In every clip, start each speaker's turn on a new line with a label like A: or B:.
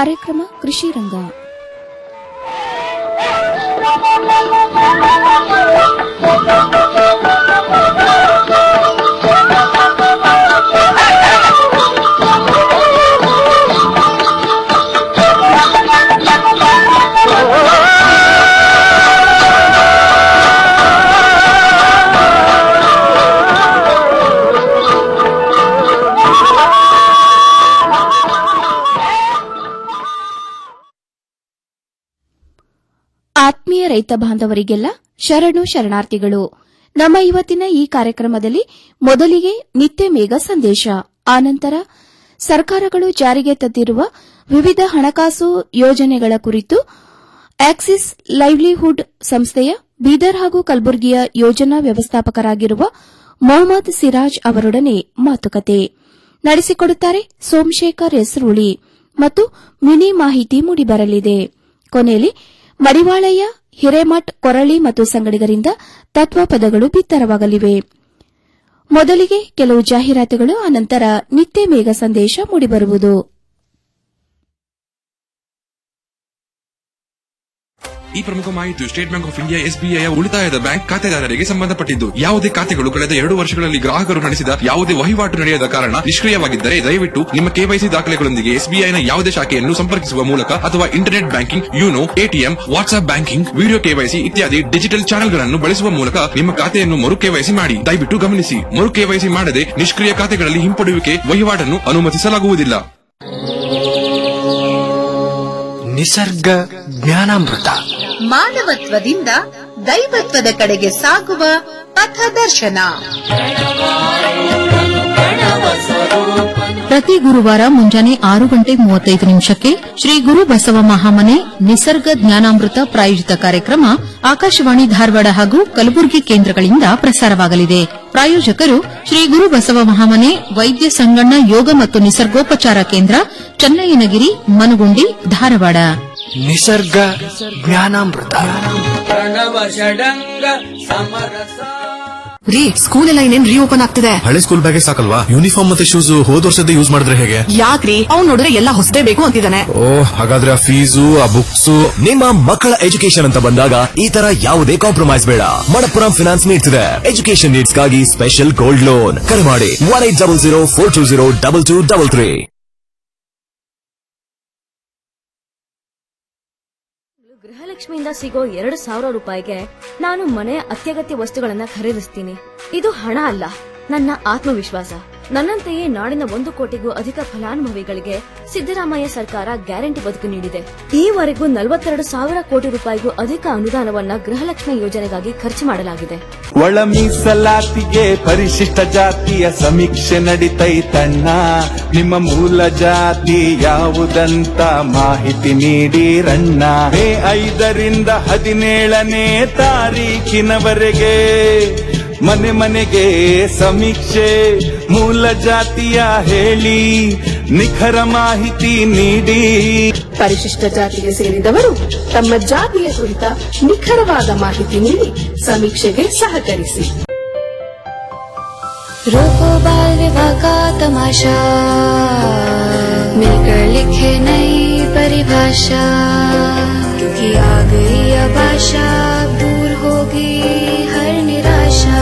A: ಕಾರ್ಯಕ್ರಮ ಕೃಷಿ ರಂಗ ಆತ್ಮೀಯ ರೈತ ಬಾಂಧವರಿಗೆಲ್ಲ ಶರಣು ಶರಣಾರ್ಥಿಗಳು ನಮ್ಮ ಇವತ್ತಿನ ಈ ಕಾರ್ಯಕ್ರಮದಲ್ಲಿ ಮೊದಲಿಗೆ ನಿತ್ಯ ಮೇಘ ಸಂದೇಶ ಆನಂತರ ಸರ್ಕಾರಗಳು ಜಾರಿಗೆ ತಂದಿರುವ ವಿವಿಧ ಹಣಕಾಸು ಯೋಜನೆಗಳ ಕುರಿತು ಆಕ್ಸಿಸ್ ಲೈವ್ಲಿಹುಡ್ ಸಂಸ್ಥೆಯ ಬೀದರ್ ಹಾಗೂ ಕಲಬುರಗಿಯ ಯೋಜನಾ ವ್ಯವಸ್ಥಾಪಕರಾಗಿರುವ ಮೊಹಮ್ಮದ್ ಸಿರಾಜ್ ಅವರೊಡನೆ ಮಾತುಕತೆ ನಡೆಸಿಕೊಡುತ್ತಾರೆ ಸೋಮಶೇಖರ್ ಎಸ್ರುಳಿ ಮತ್ತು ಮಿನಿ ಮಾಹಿತಿ ಮೂಡಿಬರಲಿದೆ ಕೊನೆಯಲ್ಲಿ ಮಡಿವಾಳಯ್ಯ ಹಿರೇಮಠ್ ಕೊರಳಿ ಮತ್ತು ಸಂಗಡಿಗರಿಂದ ತತ್ವಪದಗಳು ಬಿತ್ತರವಾಗಲಿವೆ ಮೊದಲಿಗೆ ಕೆಲವು ಜಾಹೀರಾತುಗಳು ಅನಂತರ ನಿತ್ಯ ಮೇಘ ಸಂದೇಶ ಮೂಡಿಬರುವುದು
B: ಈ ಪ್ರಮುಖ ಮಾಹಿತಿಯು State Bank of India SBI ಉಳಿತಾಯದ ಬ್ಯಾಂಕ್ ಖಾತೆದಾರರಿಗೆ ಸಂಬಂಧಪಟ್ಟಿದ್ದು ಯಾವುದೇ ಖಾತೆಗಳು ಕಳೆದ ಎರಡು ವರ್ಷಗಳಲ್ಲಿ ಗ್ರಾಹಕರು ನಡೆಸಿದ ಯಾವುದೇ ವಹಿವಾಟು ನಡೆಯದ ಕಾರಣ ನಿಷ್ಕ್ರಿಯವಾಗಿದ್ದರೆ ದಯವಿಟ್ಟು ನಿಮ್ಮ ಕೆವೈಸಿ ದಾಖಲೆಗಳೊಂದಿಗೆ ಎಸ್ಬಿಐನ ಯಾವುದೇ ಶಾಖೆಯನ್ನು ಸಂಪರ್ಕಿಸುವ ಮೂಲಕ ಅಥವಾ internet banking YONO ATM WhatsApp banking video KYC ಇತ್ಯಾದಿ ಡಿಜಿಟಲ್ ಚಾನೆಲ್ಗಳನ್ನು ಬಳಸುವ ಮೂಲಕ ನಿಮ್ಮ ಖಾತೆಯನ್ನು ಮರು ಕೆವೈಸಿ ಮಾಡಿ ದಯವಿಟ್ಟು ಗಮನಿಸಿ ಮರು ಕೆವೈಸಿ ಮಾಡದೆ ನಿಷ್ಕ್ರಿಯ ಖಾತೆಗಳಲ್ಲಿ ಹಿಂಪಡೆಯುವಿಕೆ ವಹಿವಾಟನ್ನು ಅನುಮತಿಸಲಾಗುವುದಿಲ್ಲ
C: ನಿಸರ್ಗ ಜ್ಞಾನಾಮೃತ
D: ಮಾನವತ್ವದಿಂದ ದೈವತ್ವದ ಕಡೆಗೆ ಸಾಗುವ ಪಥದರ್ಶನ
E: ಪ್ರತಿ ಗುರುವಾರ ಮುಂಜಾನೆ ಆರು ಗಂಟೆ ಮೂವತ್ತೈದು ನಿಮಿಷಕ್ಕೆ ಶ್ರೀ ಗುರು ಬಸವ ಮಹಾಮನೆ ನಿಸರ್ಗ ಜ್ಞಾನಾಮೃತ ಪ್ರಾಯೋಜಿತ ಕಾರ್ಯಕ್ರಮ ಆಕಾಶವಾಣಿ ಧಾರವಾಡ ಹಾಗೂ ಕಲಬುರಗಿ ಕೇಂದ್ರಗಳಿಂದ ಪ್ರಸಾರವಾಗಲಿದೆ ಪ್ರಾಯೋಜಕರು ಶ್ರೀ ಗುರು ಬಸವ ಮಹಾಮನೆ ವೈದ್ಯ ಸಂಗಣ್ಣ ಯೋಗ ಮತ್ತು ನಿಸರ್ಗೋಪಚಾರ ಕೇಂದ್ರ ಚನ್ನಯ್ಯನಗಿರಿ ಮನಗುಂಡಿ ಧಾರವಾಡ
C: ನಿಸರ್ಗ ಜ್ಞಾನಾಮೃತ
F: ರೀ ಸ್ಕೂಲ್ ಎಲ್ಲ ಇನ್ನೇನ್ ರೀಓಪನ್ ಆಗ್ತಿದೆ
G: ಹಳೆ ಸ್ಕೂಲ್ ಬ್ಯಾಗೆ ಸಾಕಲ್ವಾ ಯೂನಿಫಾರ್ಮ್ ಮತ್ತೆ ಶೂಸ್ ಹೋದ್ ವರ್ಷದ ಯೂಸ್ ಮಾಡಿದ್ರೆ ಹೇಗೆ
F: ಯಾಕ್ರಿ ಅವ್ನ್ ನೋಡಿದ್ರೆ ಎಲ್ಲ ಹೊಸದೇ ಬೇಕು ಅಂತಿದ್ದಾನೆ
G: ಓ ಹಾಗಾದ್ರೆ ಆ ಫೀಸು ಆ ಬುಕ್ಸ್
H: ನಿಮ್ಮ ಮಕ್ಕಳ ಎಜುಕೇಶನ್ ಅಂತ ಬಂದಾಗ ಈ ತರ ಯಾವುದೇ ಕಾಂಪ್ರಮೈಸ್ ಬೇಡ ಮಣಪ್ಪುರಂ ಫಿನಾನ್ಸ್ ನೀಡ್ತಿದೆ ಎಜುಕೇಶನ್ ನೀಡ್ಸ್ಗಾಗಿ ಸ್ಪೆಷಲ್ ಗೋಲ್ಡ್ ಲೋನ್ ಕರೆ ಮಾಡಿ one eight double zero four two zero double two double three
I: ಗೃಹಲಕ್ಷ್ಮಿಯಿಂದ ಸಿಗೋ ಎರಡು ಸಾವಿರ ರೂಪಾಯಿಗೆ ನಾನು ಮನೆಯ ಅತ್ಯಗತ್ಯ ವಸ್ತುಗಳನ್ನ ಖರೀದಿಸ್ತೀನಿ ಇದು ಹಣ ಅಲ್ಲ ನನ್ನ ಆತ್ಮವಿಶ್ವಾಸ ನನ್ನಂತೆಯೇ ನಾಡಿನ ಒಂದು ಕೋಟಿಗೂ ಅಧಿಕ ಫಲಾನುಭವಿಗಳಿಗೆ ಸಿದ್ದರಾಮಯ್ಯ ಸರ್ಕಾರ ಗ್ಯಾರಂಟಿ ಬದುಕು ನೀಡಿದೆ ಈವರೆಗೂ ನಲವತ್ತೆರಡು ಸಾವಿರ ಕೋಟಿ ರೂಪಾಯಿಗೂ ಅಧಿಕ ಅನುದಾನವನ್ನ ಗೃಹಲಕ್ಷ್ಮಿ ಯೋಜನೆಗಾಗಿ ಖರ್ಚು ಮಾಡಲಾಗಿದೆ
J: ಒಳ ಮೀಸಲಾತಿಗೆ ಪರಿಶಿಷ್ಟ ಜಾತಿಯ ಸಮೀಕ್ಷೆ ನಡಿತೈತಣ್ಣ ನಿಮ್ಮ ಮೂಲ ಜಾತಿ ಯಾವುದಂತ ಮಾಹಿತಿ ನೀಡಿರಣ್ಣ ಮೇ ಐದರಿಂದ ಹದಿನೇಳನೇ ತಾರೀಕಿನವರೆಗೆ ಮನೆ ಮನೆಗೆ ಸಮೀಕ್ಷೆ ಮೂಲ ಜಾತಿಯ ಹೇಳಿ ನಿಖರ ಮಾಹಿತಿ ನೀಡಿ
K: ಪರಿಶಿಷ್ಟ ಜಾತಿಗೆ ಸೇರಿದವರು ತಮ್ಮ ಜಾತಿಯ ಕುರಿತ ನಿಖರವಾದ ಮಾಹಿತಿ ನೀಡಿ ಸಮೀಕ್ಷೆಗೆ ಸಹಕರಿಸಿ
L: रोको बाल विवाह का तमाशा मिलकर लिखे नई परिभाषा क्योंकि आ गई अब आशा दूर होगी हर निराशा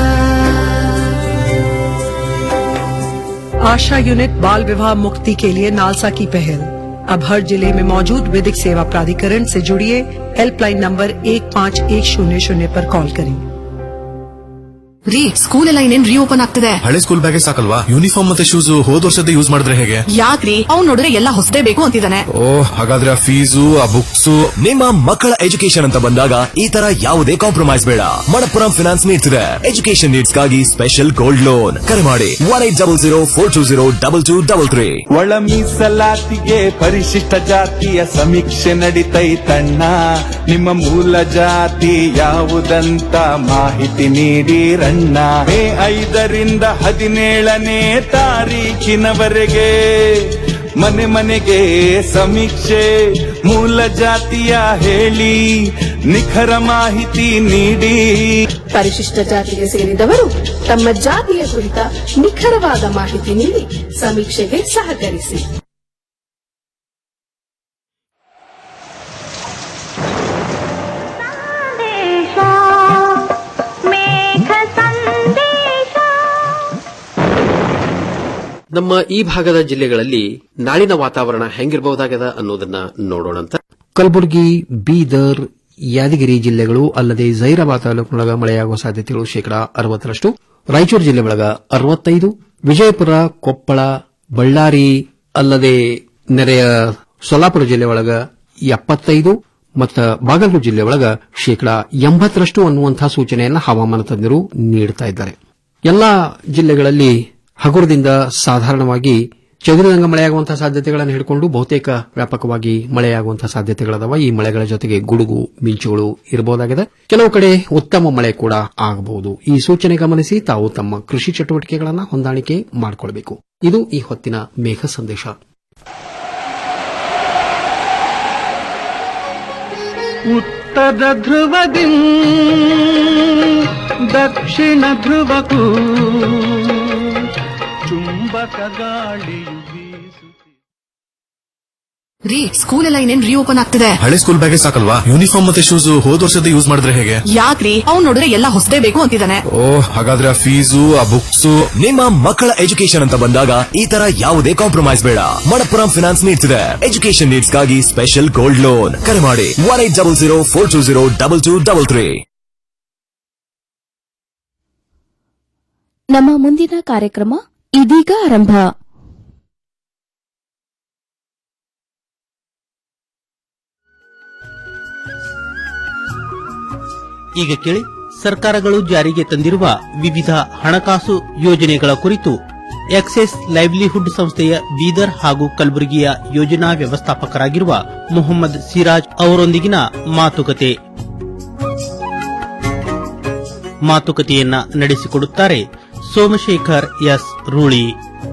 M: आशा यूनिट बाल विवाह मुक्ति के लिए नालसा की पहल अब हर जिले में मौजूद विधिक सेवा प्राधिकरण से जुड़िए हेल्पलाइन नंबर एक पाँच एक शून्य शून्य पर कॉल करें
F: ರೀ ಸ್ಕೂಲ್ ಎಲ್ಲ ಇನ್ನೇನ್ ರೀಓಪನ್ ಆಗ್ತಿದೆ
G: ಹಳೆ ಸ್ಕೂಲ್ ಬ್ಯಾಗೆ ಸಾಕಲ್ವಾ ಯೂನಿಫಾರ್ಮ್ ಮತ್ತೆ ಶೂಸ್ ಹೋದ್ ವರ್ಷದ ಯೂಸ್ ಮಾಡಿದ್ರೆ ಹೇಗೆ
F: ಯಾಕ್ರಿ ಅವ್ನ್ ನೋಡಿದ್ರೆ ಎಲ್ಲ ಹೊಸದೇ ಬೇಕು ಅಂತಿದ್ದಾನೆ
G: ಓ ಹಾಗಾದ್ರೆ ಆ ಫೀಸು ಆ ಬುಕ್ಸ್
H: ನಿಮ್ಮ ಮಕ್ಕಳ ಎಜುಕೇಶನ್ ಅಂತ ಬಂದಾಗ ಈ ತರ ಯಾವುದೇ ಕಾಂಪ್ರಮೈಸ್ ಬೇಡ ಮಣಪ್ಪುರಂ ಫಿನಾನ್ಸ್ ನೀಡ್ತಿದೆ ಎಜುಕೇಶನ್ ನೀಡ್ಸ್ಗಾಗಿ ಸ್ಪೆಷಲ್ ಗೋಲ್ಡ್ ಲೋನ್ ಕರೆ ಮಾಡಿ one eight double zero four two zero double two double three
J: ಒಳ ಮೀಸಲಾತಿಗೆ ಪರಿಶಿಷ್ಟ ಜಾತಿಯ ಸಮೀಕ್ಷೆ ನಡಿತೈತಣ್ಣ ನಿಮ್ಮ ಮೂಲ ಜಾತಿ ಯಾವುದಂತ ಮಾಹಿತಿ ನೀಡಿರಣ್ಣ ಮೇ ಐದರಿಂದ ಹದಿನೇಳನೇ ತಾರೀಕಿನವರೆಗೆ ಮನೆ ಮನೆಗೆ ಸಮೀಕ್ಷೆ ಮೂಲ ಜಾತಿಯ ಹೇಳಿ ನಿಖರ ಮಾಹಿತಿ ನೀಡಿ
K: ಪರಿಶಿಷ್ಟ ಜಾತಿಗೆ ಸೇರಿದವರು ತಮ್ಮ ಜಾತಿಯ ಕುರಿತ ನಿಖರವಾದ ಮಾಹಿತಿ ನೀಡಿ ಸಮೀಕ್ಷೆಗೆ ಸಹಕರಿಸಿ
N: ನಮ್ಮ ಈ ಭಾಗದ ಜಿಲ್ಲೆಗಳಲ್ಲಿ ನಾಳಿನ ವಾತಾವರಣ ಹೆಂಗಿರಬಹುದಾಗದ ಅನ್ನೋದನ್ನ ನೋಡೋಣಂತ ಕಲಬುರಗಿ ಬೀದರ್ ಯಾದಗಿರಿ ಜಿಲ್ಲೆಗಳು ಅಲ್ಲದೆ ಜೈರಾಬಾದ್ ತಾಲೂಕಿನೊಳಗ ಮಳೆಯಾಗುವ ಸಾಧ್ಯತೆಗಳು ಶೇಕಡಾ ಅರವತ್ತರಷ್ಟು ರಾಯಚೂರು ಜಿಲ್ಲೆ ಒಳಗ ಅರವತ್ತೈದು ವಿಜಯಪುರ ಕೊಪ್ಪಳ ಬಳ್ಳಾರಿ ಅಲ್ಲದೆ ನೆರೆಯ ಸೊಲ್ಲಾಪುರ ಜಿಲ್ಲೆ ಒಳಗ ಎಪ್ಪತ್ತೈದು ಮತ್ತು ಬಾಗಲಕೋಟೆ ಜಿಲ್ಲೆ ಒಳಗ ಶೇಕಡಾ ಎಂಬತ್ತರಷ್ಟು ಅನ್ನುವಂತಹ ಸೂಚನೆಯನ್ನು ಹವಾಮಾನ ತಜ್ಞರು ನೀಡುತ್ತಾ ಇದ್ದಾರೆ ಎಲ್ಲಾ ಜಿಲ್ಲೆಗಳಲ್ಲಿ ಹಗುರದಿಂದ ಸಾಧಾರಣವಾಗಿ ಚದುರಿದಂಗ ಮಳೆಯಾಗುವಂತಹ ಸಾಧ್ಯತೆಗಳನ್ನು ಹಿಡ್ಕೊಂಡು ಬಹುತೇಕ ವ್ಯಾಪಕವಾಗಿ ಮಳೆಯಾಗುವಂತಹ ಸಾಧ್ಯತೆಗಳದಾವ ಈ ಮಳೆಗಳ ಜೊತೆಗೆ ಗುಡುಗು ಮಿಂಚುಗಳು ಇರಬಹುದಾಗಿದೆ ಕೆಲವು ಕಡೆ ಉತ್ತಮ ಮಳೆ ಕೂಡ ಆಗಬಹುದು ಈ ಸೂಚನೆ ಗಮನಿಸಿ ತಾವು ತಮ್ಮ ಕೃಷಿ ಚಟುವಟಿಕೆಗಳನ್ನು ಹೊಂದಾಣಿಕೆ ಮಾಡಿಕೊಳ್ಳಬೇಕು ಇದು ಈ ಹೊತ್ತಿನ ಮೇಘ ಸಂದೇಶ
O: ಉತ್ತರ ಧ್ರುವದಿ ದಕ್ಷಿಣ ಧ್ರುವಕ್ಕೂ ಚುಂಬಕ ಗಾಳಿಯು
F: ರೀ ಸ್ಕೂಲ್ ಎಲ್ಲ ಇನ್ನೇನ್ ರೀಓಪನ್ ಆಗ್ತಿದೆ
G: ಹಳೆ ಸ್ಕೂಲ್ ಬ್ಯಾಗೇ ಸಾಕಲ್ವಾ ಯೂನಿಫಾರ್ಮ್ ಮತ್ತೆ ಶೂಸ್ ಹೋದ್ ವರ್ಷದ ಯೂಸ್ ಮಾಡಿದ್ರೆ ಹೇಗೆ
F: ಯಾಕ್ರಿ ಅವ್ನು ನೋಡಿದ್ರೆ ಎಲ್ಲ ಹೊಸದೇ ಬೇಕು ಅಂತಿದ್ದಾನೆ
H: ಓ ಹಾಗಾದ್ರೆ ಆ ಫೀಸು ಆ ಬುಕ್ಸ್ ನಿಮ್ಮ ಮಕ್ಕಳ ಎಜುಕೇಶನ್ ಅಂತ ಬಂದಾಗ ಈ ತರ ಯಾವುದೇ ಕಾಂಪ್ರಮೈಸ್ ಬೇಡ ಮಣಪ್ಪುರಂ ಫಿನಾನ್ಸ್ ನೀಡ್ತಿದೆ ಎಜುಕೇಶನ್ ನೀಡ್ಸ್ಗಾಗಿ ಸ್ಪೆಷಲ್ ಗೋಲ್ಡ್ ಲೋನ್ ಕರೆ ಮಾಡಿ one eight double zero four two zero double two double three
A: ನಮ್ಮ ಮುಂದಿನ ಕಾರ್ಯಕ್ರಮ ಇದೀಗ ಆರಂಭ
P: ಈಗ ಕೇಳಿ ಸರ್ಕಾರಗಳು ಜಾರಿಗೆ ತಂದಿರುವ ವಿವಿಧ ಹಣಕಾಸು ಯೋಜನೆಗಳ ಕುರಿತು ಎಕ್ಸೆಸ್ ಲೈವ್ಲಿಹುಡ್ ಸಂಸ್ಥೆಯ ಬೀದರ್ ಹಾಗೂ ಕಲಬುರಗಿಯ ಯೋಜನಾ ವ್ಯವಸ್ಥಾಪಕರಾಗಿರುವ ಮೊಹಮ್ಮದ್ ಸಿರಾಜ್ ಅವರೊಂದಿಗಿನ ಮಾತುಕತೆ ಮಾತುಕತೆಯನ್ನ ನಡೆಸಿಕೊಡುತ್ತಾರೆ ಸೋಮಶೇಖರ್ ಎಸ್ ರೂಳಿ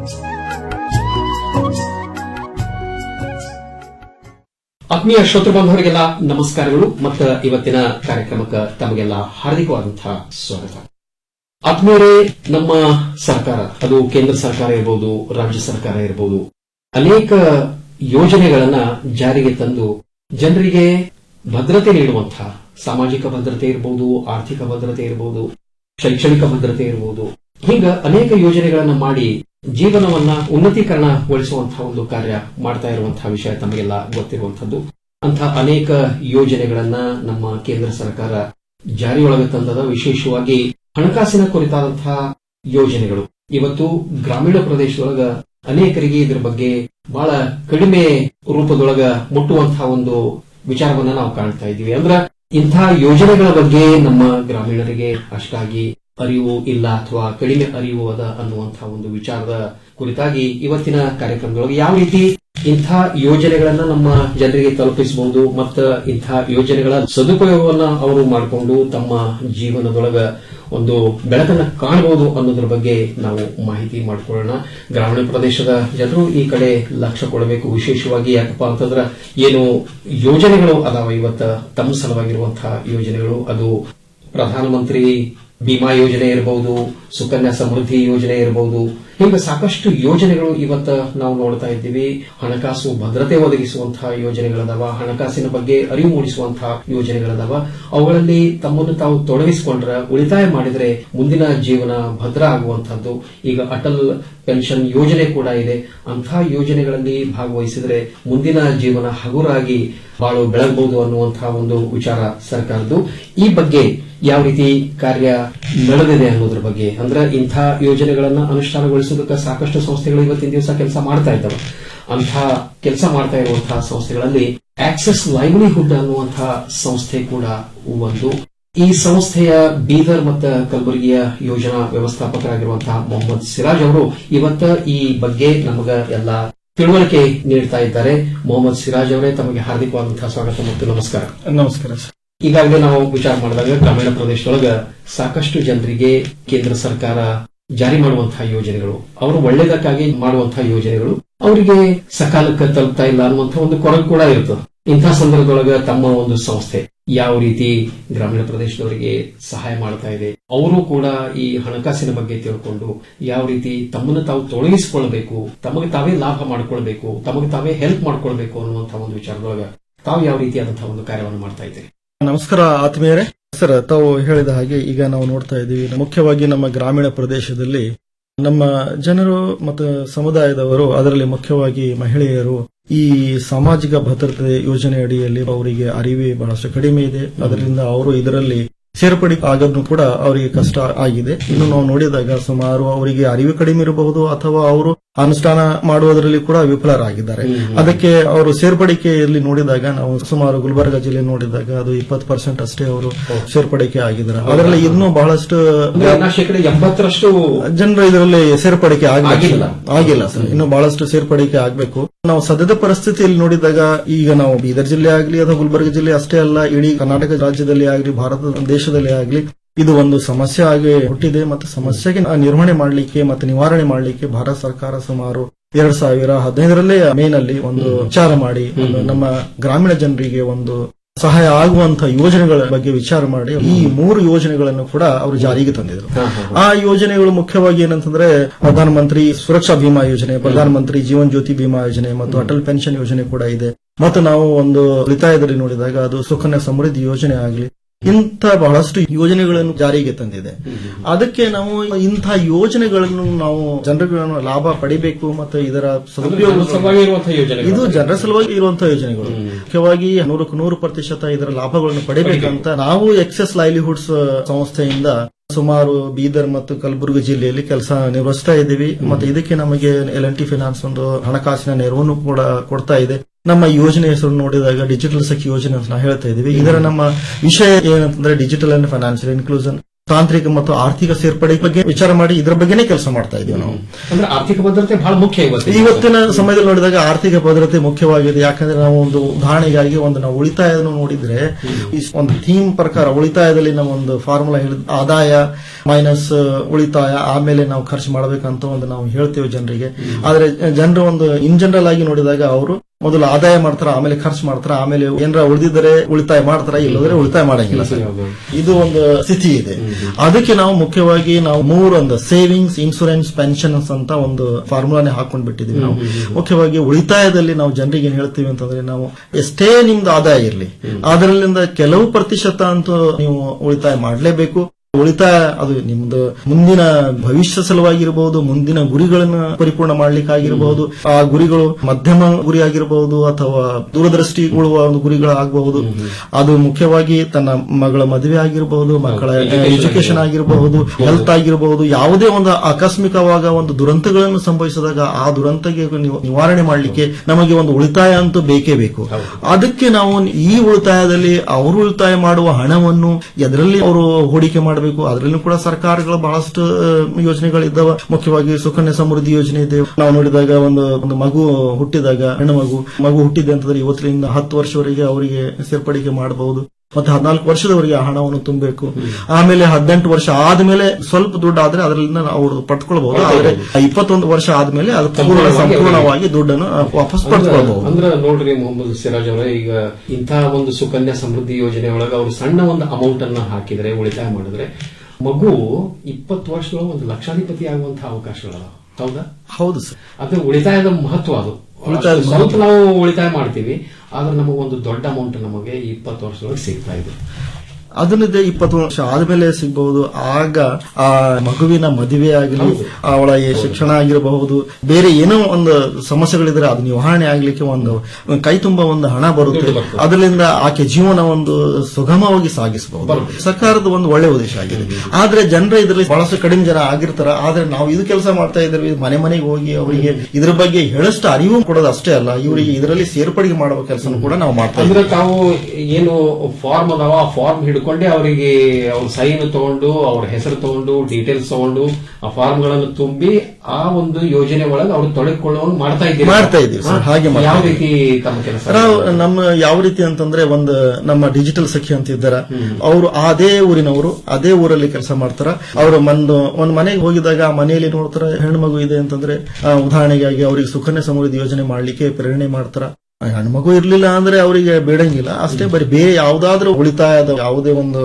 N: ಆತ್ಮೀಯ ಶ್ರೋತೃ ಬಾಂಧವರಿಗೆಲ್ಲ ನಮಸ್ಕಾರಗಳು ಮತ್ತು ಇವತ್ತಿನ ಕಾರ್ಯಕ್ರಮಕ್ಕೆ ತಮಗೆಲ್ಲ ಹಾರ್ದಿಕವಾದಂತಹ ಸ್ವಾಗತ ಆತ್ಮೀಯರೇ ನಮ್ಮ ಸರ್ಕಾರ ಅದು ಕೇಂದ್ರ ಸರ್ಕಾರ ಇರಬಹುದು ರಾಜ್ಯ ಸರ್ಕಾರ ಇರಬಹುದು ಅನೇಕ ಯೋಜನೆಗಳನ್ನ ಜಾರಿಗೆ ತಂದು ಜನರಿಗೆ ಭದ್ರತೆ ನೀಡುವಂತಹ ಸಾಮಾಜಿಕ ಭದ್ರತೆ ಇರಬಹುದು ಆರ್ಥಿಕ ಭದ್ರತೆ ಇರಬಹುದು ಶೈಕ್ಷಣಿಕ ಭದ್ರತೆ ಇರಬಹುದು ಹೀಗ ಅನೇಕ ಯೋಜನೆಗಳನ್ನ ಮಾಡಿ ಜೀವನವನ್ನ ಉನ್ನತೀಕರಣಗೊಳಿಸುವಂತಹ ಒಂದು ಕಾರ್ಯ ಮಾಡ್ತಾ ಇರುವಂತಹ ವಿಷಯ ತಮಗೆಲ್ಲ ಗೊತ್ತಿರುವಂತದ್ದು ಅಂತಹ ಅನೇಕ ಯೋಜನೆಗಳನ್ನ ನಮ್ಮ ಕೇಂದ್ರ ಸರ್ಕಾರ ಜಾರಿಯೊಳಗೆ ತಂದದ ವಿಶೇಷವಾಗಿ ಹಣಕಾಸಿನ ಕುರಿತಾದಂತಹ ಯೋಜನೆಗಳು ಇವತ್ತು ಗ್ರಾಮೀಣ ಪ್ರದೇಶದೊಳಗ ಅನೇಕರಿಗೆ ಇದರ ಬಗ್ಗೆ ಬಹಳ ಕಡಿಮೆ ರೂಪದೊಳಗ ಮುಟ್ಟುವಂತಹ ಒಂದು ವಿಚಾರವನ್ನ ನಾವು ಕಾಣ್ತಾ ಇದ್ದೀವಿ ಅಂದ್ರ ಇಂಥ ಯೋಜನೆಗಳ ಬಗ್ಗೆ ನಮ್ಮ ಗ್ರಾಮೀಣರಿಗೆ ಅಷ್ಟಾಗಿ ಅರಿವು ಇಲ್ಲ ಅಥವಾ ಕಡಿಮೆ ಅರಿವು ಅದ ಅನ್ನುವಂತಹ ಒಂದು ವಿಚಾರದ ಕುರಿತಾಗಿ ಇವತ್ತಿನ ಕಾರ್ಯಕ್ರಮದೊಳಗೆ ಯಾವ ರೀತಿ ಇಂಥ ಯೋಜನೆಗಳನ್ನ ನಮ್ಮ ಜನರಿಗೆ ತಲುಪಿಸಬಹುದು ಮತ್ತು ಇಂಥ ಯೋಜನೆಗಳ ಸದುಪಯೋಗವನ್ನ ಅವರು ಮಾಡಿಕೊಂಡು ತಮ್ಮ ಜೀವನದೊಳಗ ಒಂದು ಬೆಳಕನ್ನ ಕಾಣಬಹುದು ಅನ್ನೋದ್ರ ಬಗ್ಗೆ ನಾವು ಮಾಹಿತಿ ಮಾಡಿಕೊಳ್ಳೋಣ ಗ್ರಾಮೀಣ ಪ್ರದೇಶದ ಜನರು ಈ ಕಡೆ ಲಕ್ಷ್ಯ ಕೊಡಬೇಕು ವಿಶೇಷವಾಗಿ ಯಾಕಪ್ಪ ಅಂತಂದ್ರ ಏನು ಯೋಜನೆಗಳು ಅದಾವ ಇವತ್ತ ತಮ್ಮ ಸಲುವಾಗಿರುವಂತಹ ಯೋಜನೆಗಳು ಅದು ಪ್ರಧಾನಮಂತ್ರಿ ಬಿಮಾ ಯೋಜನೆ ಇರಬಹುದು ಸುಕನ್ಯಾ ಸಮೃದ್ಧಿ ಯೋಜನೆ ಇರಬಹುದು ಹೀಗೆ ಸಾಕಷ್ಟು ಯೋಜನೆಗಳು ಇವತ್ತ ನಾವು ನೋಡ್ತಾ ಇದ್ದೀವಿ ಹಣಕಾಸು ಭದ್ರತೆ ಒದಗಿಸುವಂತಹ ಯೋಜನೆಗಳದಾವ ಹಣಕಾಸಿನ ಬಗ್ಗೆ ಅರಿವು ಮೂಡಿಸುವಂತಹ ಯೋಜನೆಗಳದಾವ ಅವುಗಳಲ್ಲಿ ತಮ್ಮನ್ನು ತಾವು ತೊಡಗಿಸಿಕೊಂಡ್ರೆ ಉಳಿತಾಯ ಮಾಡಿದ್ರೆ ಮುಂದಿನ ಜೀವನ ಭದ್ರ ಆಗುವಂತಹದ್ದು ಈಗ ಅಟಲ್ ಪೆನ್ಷನ್ ಯೋಜನೆ ಕೂಡ ಇದೆ ಅಂತಹ ಯೋಜನೆಗಳಲ್ಲಿ ಭಾಗವಹಿಸಿದ್ರೆ ಮುಂದಿನ ಜೀವನ ಹಗುರಾಗಿ ಬಾಳು ಬೆಳಗಬಹುದು ಅನ್ನುವಂತಹ ಒಂದು ವಿಚಾರ ಸರ್ಕಾರದ್ದು ಈ ಬಗ್ಗೆ ಯಾವ ರೀತಿ ಕಾರ್ಯ ನಡೆದಿದೆ ಅನ್ನೋದ್ರ ಬಗ್ಗೆ ಅಂದ್ರೆ ಇಂಥ ಯೋಜನೆಗಳನ್ನ ಅನುಷ್ಠಾನಗೊಳಿಸೋದಕ್ಕೆ ಸಾಕಷ್ಟು ಸಂಸ್ಥೆಗಳು ಇವತ್ತಿನ ದಿವಸ ಕೆಲಸ ಮಾಡ್ತಾ ಇದ್ದಾವೆ ಅಂಥ ಕೆಲಸ ಮಾಡ್ತಾ ಇರುವಂತಹ ಸಂಸ್ಥೆಗಳಲ್ಲಿ ಆಕ್ಸೆಸ್ ಲೈವ್ಲಿಹುಡ್ ಅನ್ನುವಂತಹ ಸಂಸ್ಥೆ ಕೂಡ ಒಂದು ಈ ಸಂಸ್ಥೆಯ ಬೀದರ್ ಮತ್ತು ಕಲಬುರಗಿಯ ಯೋಜನಾ ವ್ಯವಸ್ಥಾಪಕರಾಗಿರುವಂತಹ ಮೊಹಮ್ಮದ್ ಸಿರಾಜ್ ಅವರು ಇವತ್ತ ಈ ಬಗ್ಗೆ ನಮಗ ಎಲ್ಲ ತಿಳುವಳಿಕೆ ನೀಡ್ತಾ ಇದ್ದಾರೆ ಮೊಹಮ್ಮದ್ ಸಿರಾಜ್ ಅವರೇ ತಮಗೆ ಹಾರ್ದಿಕವಾದಂತಹ ಸ್ವಾಗತ ಮತ್ತು ನಮಸ್ಕಾರ
Q: ನಮಸ್ಕಾರ ಸರ್
N: ಈಗಾಗಲೇ ನಾವು ವಿಚಾರ ಮಾಡಿದಾಗ ಗ್ರಾಮೀಣ ಪ್ರದೇಶದೊಳಗ ಸಾಕಷ್ಟು ಜನರಿಗೆ ಕೇಂದ್ರ ಸರ್ಕಾರ ಜಾರಿ ಮಾಡುವಂತಹ ಯೋಜನೆಗಳು ಅವರು ಒಳ್ಳೆದಕ್ಕಾಗಿ ಮಾಡುವಂತಹ ಯೋಜನೆಗಳು ಅವರಿಗೆ ಸಕಾಲಕ್ಕೆ ತಲುಪ್ತಾ ಇಲ್ಲ ಅನ್ನುವಂತಹ ಒಂದು ಕೊರಗು ಕೂಡ ಇರ್ತದೆ ಇಂತಹ ಸಂದರ್ಭದೊಳಗ ತಮ್ಮ ಒಂದು ಸಂಸ್ಥೆ ಯಾವ ರೀತಿ ಗ್ರಾಮೀಣ ಪ್ರದೇಶದವರಿಗೆ ಸಹಾಯ ಮಾಡ್ತಾ ಇದೆ ಅವರು ಕೂಡ ಈ ಹಣಕಾಸಿನ ಬಗ್ಗೆ ತಿಳ್ಕೊಂಡು ಯಾವ ರೀತಿ ತಮ್ಮನ್ನು ತಾವು ತೊಡಗಿಸಿಕೊಳ್ಬೇಕು ತಮಗೆ ತಾವೇ ಲಾಭ ಮಾಡ್ಕೊಳ್ಬೇಕು ತಮಗೆ ತಾವೇ ಹೆಲ್ಪ್ ಮಾಡ್ಕೊಳ್ಬೇಕು ಅನ್ನುವಂತಹ ಒಂದು ವಿಚಾರದೊಳಗ ತಾವು ಯಾವ ರೀತಿಯಾದಂತಹ ಒಂದು ಕಾರ್ಯವನ್ನು ಮಾಡ್ತಾ ಇದ್ದೀರಿ
Q: ನಮಸ್ಕಾರ ಆತ್ಮೀಯರೇ ಸರ್ ತಾವು ಹೇಳಿದ ಹಾಗೆ ಈಗ ನಾವು ನೋಡ್ತಾ ಇದ್ದೀವಿ ಮುಖ್ಯವಾಗಿ ನಮ್ಮ ಗ್ರಾಮೀಣ ಪ್ರದೇಶದಲ್ಲಿ ನಮ್ಮ ಜನರು ಮತ್ತು ಸಮುದಾಯದವರು ಅದರಲ್ಲಿ ಮುಖ್ಯವಾಗಿ ಮಹಿಳೆಯರು ಈ ಸಾಮಾಜಿಕ ಭದ್ರತೆ ಯೋಜನೆ ಅಡಿಯಲ್ಲಿ ಅವರಿಗೆ ಅರಿವೇ ಬಹಳಷ್ಟು ಕಡಿಮೆ ಇದೆ ಅದರಿಂದ ಅವರು ಇದರಲ್ಲಿ ಸೇರ್ಪಡೆ ಆಗೋದು ಕೂಡ ಅವರಿಗೆ ಕಷ್ಟ ಆಗಿದೆ ಇನ್ನು ನಾವು ನೋಡಿದಾಗ ಸುಮಾರು ಅವರಿಗೆ ಅರಿವು ಕಡಿಮೆ ಇರಬಹುದು ಅಥವಾ ಅವರು ಅನುಷ್ಠಾನ ಮಾಡುವುದರಲ್ಲಿ ಕೂಡ ವಿಫಲರಾಗಿದ್ದಾರೆ ಅದಕ್ಕೆ ಅವರು ಸೇರ್ಪಡಿಕೆಯಲ್ಲಿ ನೋಡಿದಾಗ ನಾವು ಸುಮಾರು ಗುಲ್ಬರ್ಗ ಜಿಲ್ಲೆ ನೋಡಿದಾಗ ಅದು ಇಪ್ಪತ್ತು ಪರ್ಸೆಂಟ್ ಅಷ್ಟೇ ಅವರು ಸೇರ್ಪಡಿಕೆ ಆಗಿದ್ದಾರೆ ಅದರಲ್ಲಿ ಇನ್ನೂ ಬಹಳಷ್ಟು
N: ಅಂದ್ರೆ ನಾ ಶೇಕಡ ಎಂಬತ್ತರಷ್ಟು
Q: ಜನರು ಇದರಲ್ಲಿ ಸೇರ್ಪಡಿಕೆ
N: ಆಗಿಲ್ಲ.
Q: ಆಗಿಲ್ಲ ಆಗಿಲ್ಲ ಸರ್ ಇನ್ನು ಬಹಳಷ್ಟು ಸೇರ್ಪಡಿಕೆ ಆಗಬೇಕು ನಾವು ಸದ್ಯದ ಪರಿಸ್ಥಿತಿಯಲ್ಲಿ ನೋಡಿದಾಗ ಈಗ ನಾವು ಬೀದರ್ ಜಿಲ್ಲೆ ಆಗಲಿ ಅಥವಾ ಗುಲ್ಬರ್ಗ ಜಿಲ್ಲೆ ಅಷ್ಟೇ ಅಲ್ಲ ಇಡೀ ಕರ್ನಾಟಕ ರಾಜ್ಯದಲ್ಲಿ ಆಗಲಿ ಭಾರತ ದೇಶದಲ್ಲಿ ಆಗಲಿ ಇದು ಒಂದು ಸಮಸ್ಯೆ ಆಗಿ ಹುಟ್ಟಿದೆ ಮತ್ತು ಸಮಸ್ಯೆಗೆ ನಿರ್ವಹಣೆ ಮಾಡಲಿಕ್ಕೆ ಮತ್ತು ನಿವಾರಣೆ ಮಾಡಲಿಕ್ಕೆ ಭಾರತ ಸರ್ಕಾರ ಸುಮಾರು ಎರಡ್ ಸಾವಿರ ಹದಿನೈದರಲ್ಲೇ ಮೇನಲ್ಲಿ ಒಂದು ವಿಚಾರ ಮಾಡಿ ಒಂದು ನಮ್ಮ ಗ್ರಾಮೀಣ ಜನರಿಗೆ ಒಂದು ಸಹಾಯ ಆಗುವಂತಹ ಯೋಜನೆಗಳ ಬಗ್ಗೆ ವಿಚಾರ ಮಾಡಿ ಈ ಮೂರು ಯೋಜನೆಗಳನ್ನು ಕೂಡ ಅವರು ಜಾರಿಗೆ ತಂದಿದ್ರು ಆ ಯೋಜನೆಗಳು ಮುಖ್ಯವಾಗಿ ಏನಂತಂದ್ರೆ ಪ್ರಧಾನಮಂತ್ರಿ ಸುರಕ್ಷಾ ಬಿಮಾ ಯೋಜನೆ ಪ್ರಧಾನಮಂತ್ರಿ ಜೀವನ್ ಜ್ಯೋತಿ ಬಿಮಾ ಯೋಜನೆ ಮತ್ತು ಅಟಲ್ ಪೆನ್ಷನ್ ಯೋಜನೆ ಕೂಡ ಇದೆ ಮತ್ತು ನಾವು ಒಂದು ಉಳಿತಾಯದಲ್ಲಿ ನೋಡಿದಾಗ ಅದು ಸುಕನ್ಯಾ ಸಮೃದ್ಧಿ ಯೋಜನೆ ಆಗಲಿ ಇಂಥ ಬಹಳಷ್ಟು ಯೋಜನೆಗಳನ್ನು ಜಾರಿಗೆ ತಂದಿದೆ ಅದಕ್ಕೆ ನಾವು ಇಂಥ ಯೋಜನೆಗಳನ್ನು ನಾವು ಜನರುಗಳನ್ನು ಲಾಭ ಪಡಿಬೇಕು ಮತ್ತು ಇದರ ಸದುಪಯೋಗ
N: ಜನರ ಸಲುವಾಗಿ ಇರುವಂತಹ ಯೋಜನೆಗಳು.
Q: ಇದು ಜನರ ಸಲುವಾಗಿ ಇರುವಂತಹ ಯೋಜನೆಗಳು ಮುಖ್ಯವಾಗಿ ನೂರಕ್ಕೆ ನೂರು ಪ್ರತಿಶತ ಇದರ ಲಾಭಗಳನ್ನು ಪಡಿಬೇಕಂತ ನಾವು ಎಕ್ಸೆಸ್ ಲೈವ್ಲಿಹುಡ್ಸ್ ಸಂಸ್ಥೆಯಿಂದ ಸುಮಾರು ಬೀದರ್ ಮತ್ತು ಕಲಬುರಗಿ ಜಿಲ್ಲೆಯಲ್ಲಿ ಕೆಲಸ ನಿರ್ವಹಿಸ್ತಾ ಇದ್ದೀವಿ ಮತ್ತೆ ಇದಕ್ಕೆ ನಮಗೆ ಎಲ್ ಎನ್ ಟಿ ಫೈನಾನ್ಸ್ ಒಂದು ಹಣಕಾಸಿನ ನೆರವನ್ನು ಕೂಡ ಕೊಡ್ತಾ ಇದೆ ನಮ್ಮ ಯೋಜನೆ ಹೆಸರು ನೋಡಿದಾಗ ಡಿಜಿಟಲ್ ಸಖಿ ಯೋಜನೆ ಅಂತ ನಾವು ಹೇಳ್ತಾ ಇದೀವಿ ಇದರ ನಮ್ಮ ವಿಷಯ ಏನಂತಂದ್ರೆ ಡಿಜಿಟಲ್ ಅಂಡ್ ಫೈನಾನ್ಷಿಯಲ್ ಇನ್ಕ್ಲೂಷನ್ ತಾಂತ್ರಿಕ ಮತ್ತು ಆರ್ಥಿಕ ಸೇರ್ಪಡೆ ಬಗ್ಗೆ ವಿಚಾರ ಮಾಡಿ ಇದರ ಬಗ್ಗೆನೇ ಕೆಲಸ ಮಾಡ್ತಾ ಇದೀವಿ ನಾವು
N: ಅಂದ್ರೆ ಆರ್ಥಿಕ ಭದ್ರತೆ ಬಹಳ ಮುಖ್ಯ ಇವತ್ತು
Q: ಇವತ್ತಿನ ಸಮಯದಲ್ಲಿ ನೋಡಿದಾಗ ಆರ್ಥಿಕ ಭದ್ರತೆ ಮುಖ್ಯವಾಗಿದೆ ಯಾಕಂದ್ರೆ ನಾವು ಒಂದು ಉದಾಹರಣೆಗಾಗಿ ಒಂದು ನಾವು ಉಳಿತಾಯವನ್ನು ನೋಡಿದ್ರೆ ಈ ಒಂದು ಥೀಮ್ ಪ್ರಕಾರ ಉಳಿತಾಯದಲ್ಲಿ ನಾವು ಒಂದು ಫಾರ್ಮುಲಾ ಹೇಳಿದ ಆದಾಯ ಮೈನಸ್ ಉಳಿತಾಯ ಆಮೇಲೆ ನಾವು ಖರ್ಚು ಮಾಡಬೇಕಂತ ಒಂದು ನಾವು ಹೇಳ್ತೇವೆ ಜನರಿಗೆ ಆದ್ರೆ ಜನರು ಒಂದು ಇನ್ ಜನರಲ್ ಆಗಿ ನೋಡಿದಾಗ ಅವರು ಮೊದಲು ಆದಾಯ ಮಾಡ್ತಾರ ಆಮೇಲೆ ಖರ್ಚು ಮಾಡ್ತಾರ ಆಮೇಲೆ ಏನಾರ ಉಳಿದಿದ್ರೆ ಉಳಿತಾಯ ಮಾಡ್ತಾರ ಇಲ್ಲದ್ರೆ ಉಳಿತಾಯ ಮಾಡಂಗಿಲ್ಲ ಸರ್ ಇದು ಒಂದು ಸ್ಥಿತಿ ಇದೆ ಅದಕ್ಕೆ ನಾವು ಮುಖ್ಯವಾಗಿ ನಾವು ಮೂರು ಒಂದು ಸೇವಿಂಗ್ಸ್ ಇನ್ಸೂರೆನ್ಸ್ ಪೆನ್ಷನ್ಸ್ ಅಂತ ಒಂದು ಫಾರ್ಮುಲಾನೇ ಹಾಕೊಂಡ್ ಬಿಟ್ಟಿದೀವಿ ನಾವು ಮುಖ್ಯವಾಗಿ ಉಳಿತಾಯದಲ್ಲಿ ನಾವು ಜನರಿಗೆ ಏನ್ ಹೇಳ್ತೀವಿ ಅಂತಂದ್ರೆ ನಾವು ಎಷ್ಟೇ ನಿಮ್ದು ಆದಾಯ ಇರಲಿ ಅದರಲ್ಲಿಂದ ಕೆಲವು ಪ್ರತಿಶತ ಅಂತೂ ನೀವು ಉಳಿತಾಯ ಮಾಡಲೇಬೇಕು ಉಳಿತಾಯ ಅದು ನಿಮ್ದು ಮುಂದಿನ ಭವಿಷ್ಯ ಸಲುವಾಗಿರಬಹುದು ಮುಂದಿನ ಗುರಿಗಳನ್ನು ಪರಿಪೂರ್ಣ ಮಾಡ್ಲಿಕ್ಕಾಗಿರಬಹುದು ಆ ಗುರಿಗಳು ಮಧ್ಯಮ ಗುರಿ ಆಗಿರಬಹುದು ಅಥವಾ ದೂರದೃಷ್ಟಿ ಉಳುವ ಒಂದು ಗುರಿಗಳಾಗಬಹುದು ಅದು ಮುಖ್ಯವಾಗಿ ತನ್ನ ಮಗಳ ಮದುವೆ ಆಗಿರಬಹುದು ಮಕ್ಕಳ ಎಜುಕೇಶನ್ ಆಗಿರಬಹುದು ಹೆಲ್ತ್ ಆಗಿರಬಹುದು ಯಾವುದೇ ಒಂದು ಆಕಸ್ಮಿಕವಾಗ ಒಂದು ದುರಂತಗಳನ್ನು ಸಂಭವಿಸಿದಾಗ ಆ ದುರಂತಕ್ಕೆ ನಿವ- ನಿವಾರಣೆ ಮಾಡಲಿಕ್ಕೆ ನಮಗೆ ಒಂದು ಉಳಿತಾಯ ಅಂತೂ ಬೇಕೇ ಬೇಕು ಅದಕ್ಕೆ ನಾವು ಈ ಉಳಿತಾಯದಲ್ಲಿ ಅವರು ಉಳಿತಾಯ ಮಾಡುವ ಹಣವನ್ನು ಎದರಲ್ಲಿ ಅವರು ಹೂಡಿಕೆ ಮಾಡಬೇಕು ಅದರಲ್ಲೂ ಕೂಡ ಸರ್ಕಾರಗಳು ಬಹಳಷ್ಟು ಆ, ಯೋಜನೆಗಳಿದ್ದಾವೆ ಮುಖ್ಯವಾಗಿ ಸುಕನ್ಯಾ ಸಮೃದ್ಧಿ ಯೋಜನೆ ಇದೆ ನಾವು ನೋಡಿದಾಗ ಒಂದು ಒಂದು ಮಗು ಹುಟ್ಟಿದಾಗ ಹೆಣ್ಣು ಮಗು ಮಗು ಹುಟ್ಟಿದೆ ಅಂತಂದ್ರೆ ಇವತ್ತಿನಿಂದ ಹತ್ತು ವರ್ಷವರೆಗೆ ಅವರಿಗೆ ಸೇರ್ಪಡಿಕೆ ಮಾಡಬಹುದು ಮತ್ತೆ ಹದಿನಾಲ್ಕು ವರ್ಷದವರೆಗೆ ಆ ಹಣವನ್ನು ತುಂಬಬೇಕು ಆಮೇಲೆ ಹದಿನೆಂಟು ವರ್ಷ ಆದ್ಮೇಲೆ ಸ್ವಲ್ಪ ದುಡ್ಡು ಆದ್ರೆ ಅದರಿಂದ ಅವರು ಪಡ್ಕೊಳ್ಬಹುದು ಆದ್ರೆ ಇಪ್ಪತ್ತೊಂದು ವರ್ಷ ಆದ್ಮೇಲೆ ಅದು ಪೂರ್ಣ ಸಂಪೂರ್ಣವಾಗಿ ದುಡ್ಡನ್ನು ಆ, ವಾಪಸ್ ಪಡ್ಕೊಳ್ಬಹುದು
N: ಅಂದ್ರ ನೋಡ್ರಿ ಮೊಹಮ್ಮದ್ ಸಿರಾಜ್ ಅವರೇ ಈಗ ಇಂತಹ ಒಂದು ಸುಕನ್ಯಾ ಸಮೃದ್ಧಿ ಯೋಜನೆ ಒಳಗ ಅವರು ಸಣ್ಣ ಒಂದು ಅಮೌಂಟ್ ಅನ್ನ ಹಾಕಿದ್ರೆ ಉಳಿತಾಯ ಮಾಡಿದ್ರೆ ಮಗು ಇಪ್ಪತ್ತು ವರ್ಷದೊಳಗೆ ಒಂದು ಲಕ್ಷಾಧಿಪತಿ ಆಗುವಂತಹ ಅವಕಾಶಗಳು ಹೌದಾ
Q: ಹೌದು ಸರ್
N: ಅದು ಉಳಿತಾಯದ ಮಹತ್ವ ಅದು
Q: ಉಳಿತಾಯದ
N: ಅಷ್ಟು ಸ್ವಲ್ಪ ನಾವು ಉಳಿತಾಯ ಮಾಡ್ತೀವಿ ಆದ್ರೆ ನಮಗೆ ಒಂದು ದೊಡ್ಡ ಅಮೌಂಟ್ ನಮಗೆ ಇಪ್ಪತ್ತು ವರ್ಷದೊಳಗೆ ಸಿಗ್ತಾ ಇದೆ
Q: ಅದನ್ನಿದೆ ಇಪ್ಪತ್ತು ವರ್ಷ ಆದ್ಮೇಲೆ ಸಿಗಬಹುದು ಆಗ ಆ ಮಗುವಿನ ಮದುವೆ ಆಗಲಿ ಅವಳ ಈ ಶಿಕ್ಷಣ ಆಗಿರಬಹುದು ಬೇರೆ ಏನೋ ಒಂದು ಸಮಸ್ಯೆಗಳಿದ್ರೆ ಅದು ನಿವಾರಣೆ ಆಗ್ಲಿಕ್ಕೆ ಒಂದು ಕೈ ತುಂಬ ಒಂದು ಹಣ ಬರುತ್ತೆ ಅದರಿಂದ ಆಕೆ ಜೀವನ ಒಂದು ಸುಗಮವಾಗಿ ಸಾಗಿಸಬಹುದು ಸರ್ಕಾರದ ಒಂದು ಒಳ್ಳೆ ಉದ್ದೇಶ ಆಗಿದೆ ಆದ್ರೆ ಜನರ ಇದರಲ್ಲಿ ಬಹಳಷ್ಟು ಕಡಿಮೆ ಜನ ಆಗಿರ್ತಾರ ಆದ್ರೆ ನಾವು ಇದು ಕೆಲಸ ಮಾಡ್ತಾ ಇದ್ದೀವಿ ಮನೆ ಮನೆಗೆ ಹೋಗಿ ಅವರಿಗೆ ಇದ್ರ ಬಗ್ಗೆ ಹೇಳಷ್ಟು ಅರಿವು ಕೊಡೋದು ಅಷ್ಟೇ ಅಲ್ಲ ಇವರಿಗೆ ಇದರಲ್ಲಿ ಸೇರ್ಪಡೆಗೆ ಮಾಡುವ ಕೆಲಸ ಕೂಡ ನಾವು ಮಾಡ್ತಾ
N: ಅಂದ್ರೆ
Q: ಇದ್ದೀವಿ
N: ತಾವು ಏನು ಫಾರ್ಮ್ ಅದಾವ ಆ ಫಾರ್ಮ್ ಹಿಡ್ಕೊಂಡೆ ಅವರಿಗೆ ಅವ್ರ ಸೈನ್ ತಗೊಂಡು ಅವ್ರ ಹೆಸರು ತಗೊಂಡು ಡೀಟೇಲ್ಸ್ ತಗೊಂಡು ಆ ಫಾರ್ಮ್ ಗಳನ್ನು ತುಂಬಿ ಆ ಒಂದು ಯೋಜನೆ ಒಳಗೆ ಅವ್ರು ತೊಡಗಿಕೊಳ್ಳುವಂಗ್ ಮಾಡ್ತಾ ಇದ್ದೀವಿ
Q: ಮಾಡ್ತಾ ಇದ್ದೀವಿ ಸರ್, ಹಾಗೆ ಮಾಡ್ತಾ
N: ಯಾವ
Q: ಇದ್ದೀವಿ.
N: ರೀತಿ ತಮ್ಮ ಕೆಲಸ
Q: ನಾವು ನಮ್ಮ ಯಾವ ರೀತಿ ಅಂತಂದ್ರೆ ಒಂದು ನಮ್ಮ ಡಿಜಿಟಲ್ ಸಖಿ ಅಂತ ಇದ್ದಾರ ಅವರು ಅದೇ ಊರಿನವರು ಅದೇ ಊರಲ್ಲಿ ಕೆಲಸ ಮಾಡ್ತಾರ ಅವರು ಒಂದು ಒಂದ್ ಮನೆಗೆ ಹೋಗಿದಾಗ ಆ ಮನೆಯಲ್ಲಿ ನೋಡ್ತಾರ ಹೆಣ್ಣು ಮಗು ಇದೆ ಅಂತಂದ್ರೆ ಆ, ಉದಾಹರಣೆಗಾಗಿ ಅವರಿಗೆ ಸುಕನ್ಯಾ ಸಮೃದ್ಧಿ ಯೋಜನೆ ಮಾಡ್ಲಿಕ್ಕೆ ಪ್ರೇರಣೆ ಮಾಡ್ತಾರ ಆ, ಹೆಣ್ಣು ಮಗು ಇರ್ಲಿಲ್ಲ ಅಂದ್ರೆ ಅವರಿಗೆ ಬೇಡಂಗಿಲ್ಲ ಅಷ್ಟೇ ಬರೀ ಬೇರೆ ಯಾವ್ದಾದ್ರೂ ಉಳಿತಾಯದ ಯಾವುದೇ ಒಂದು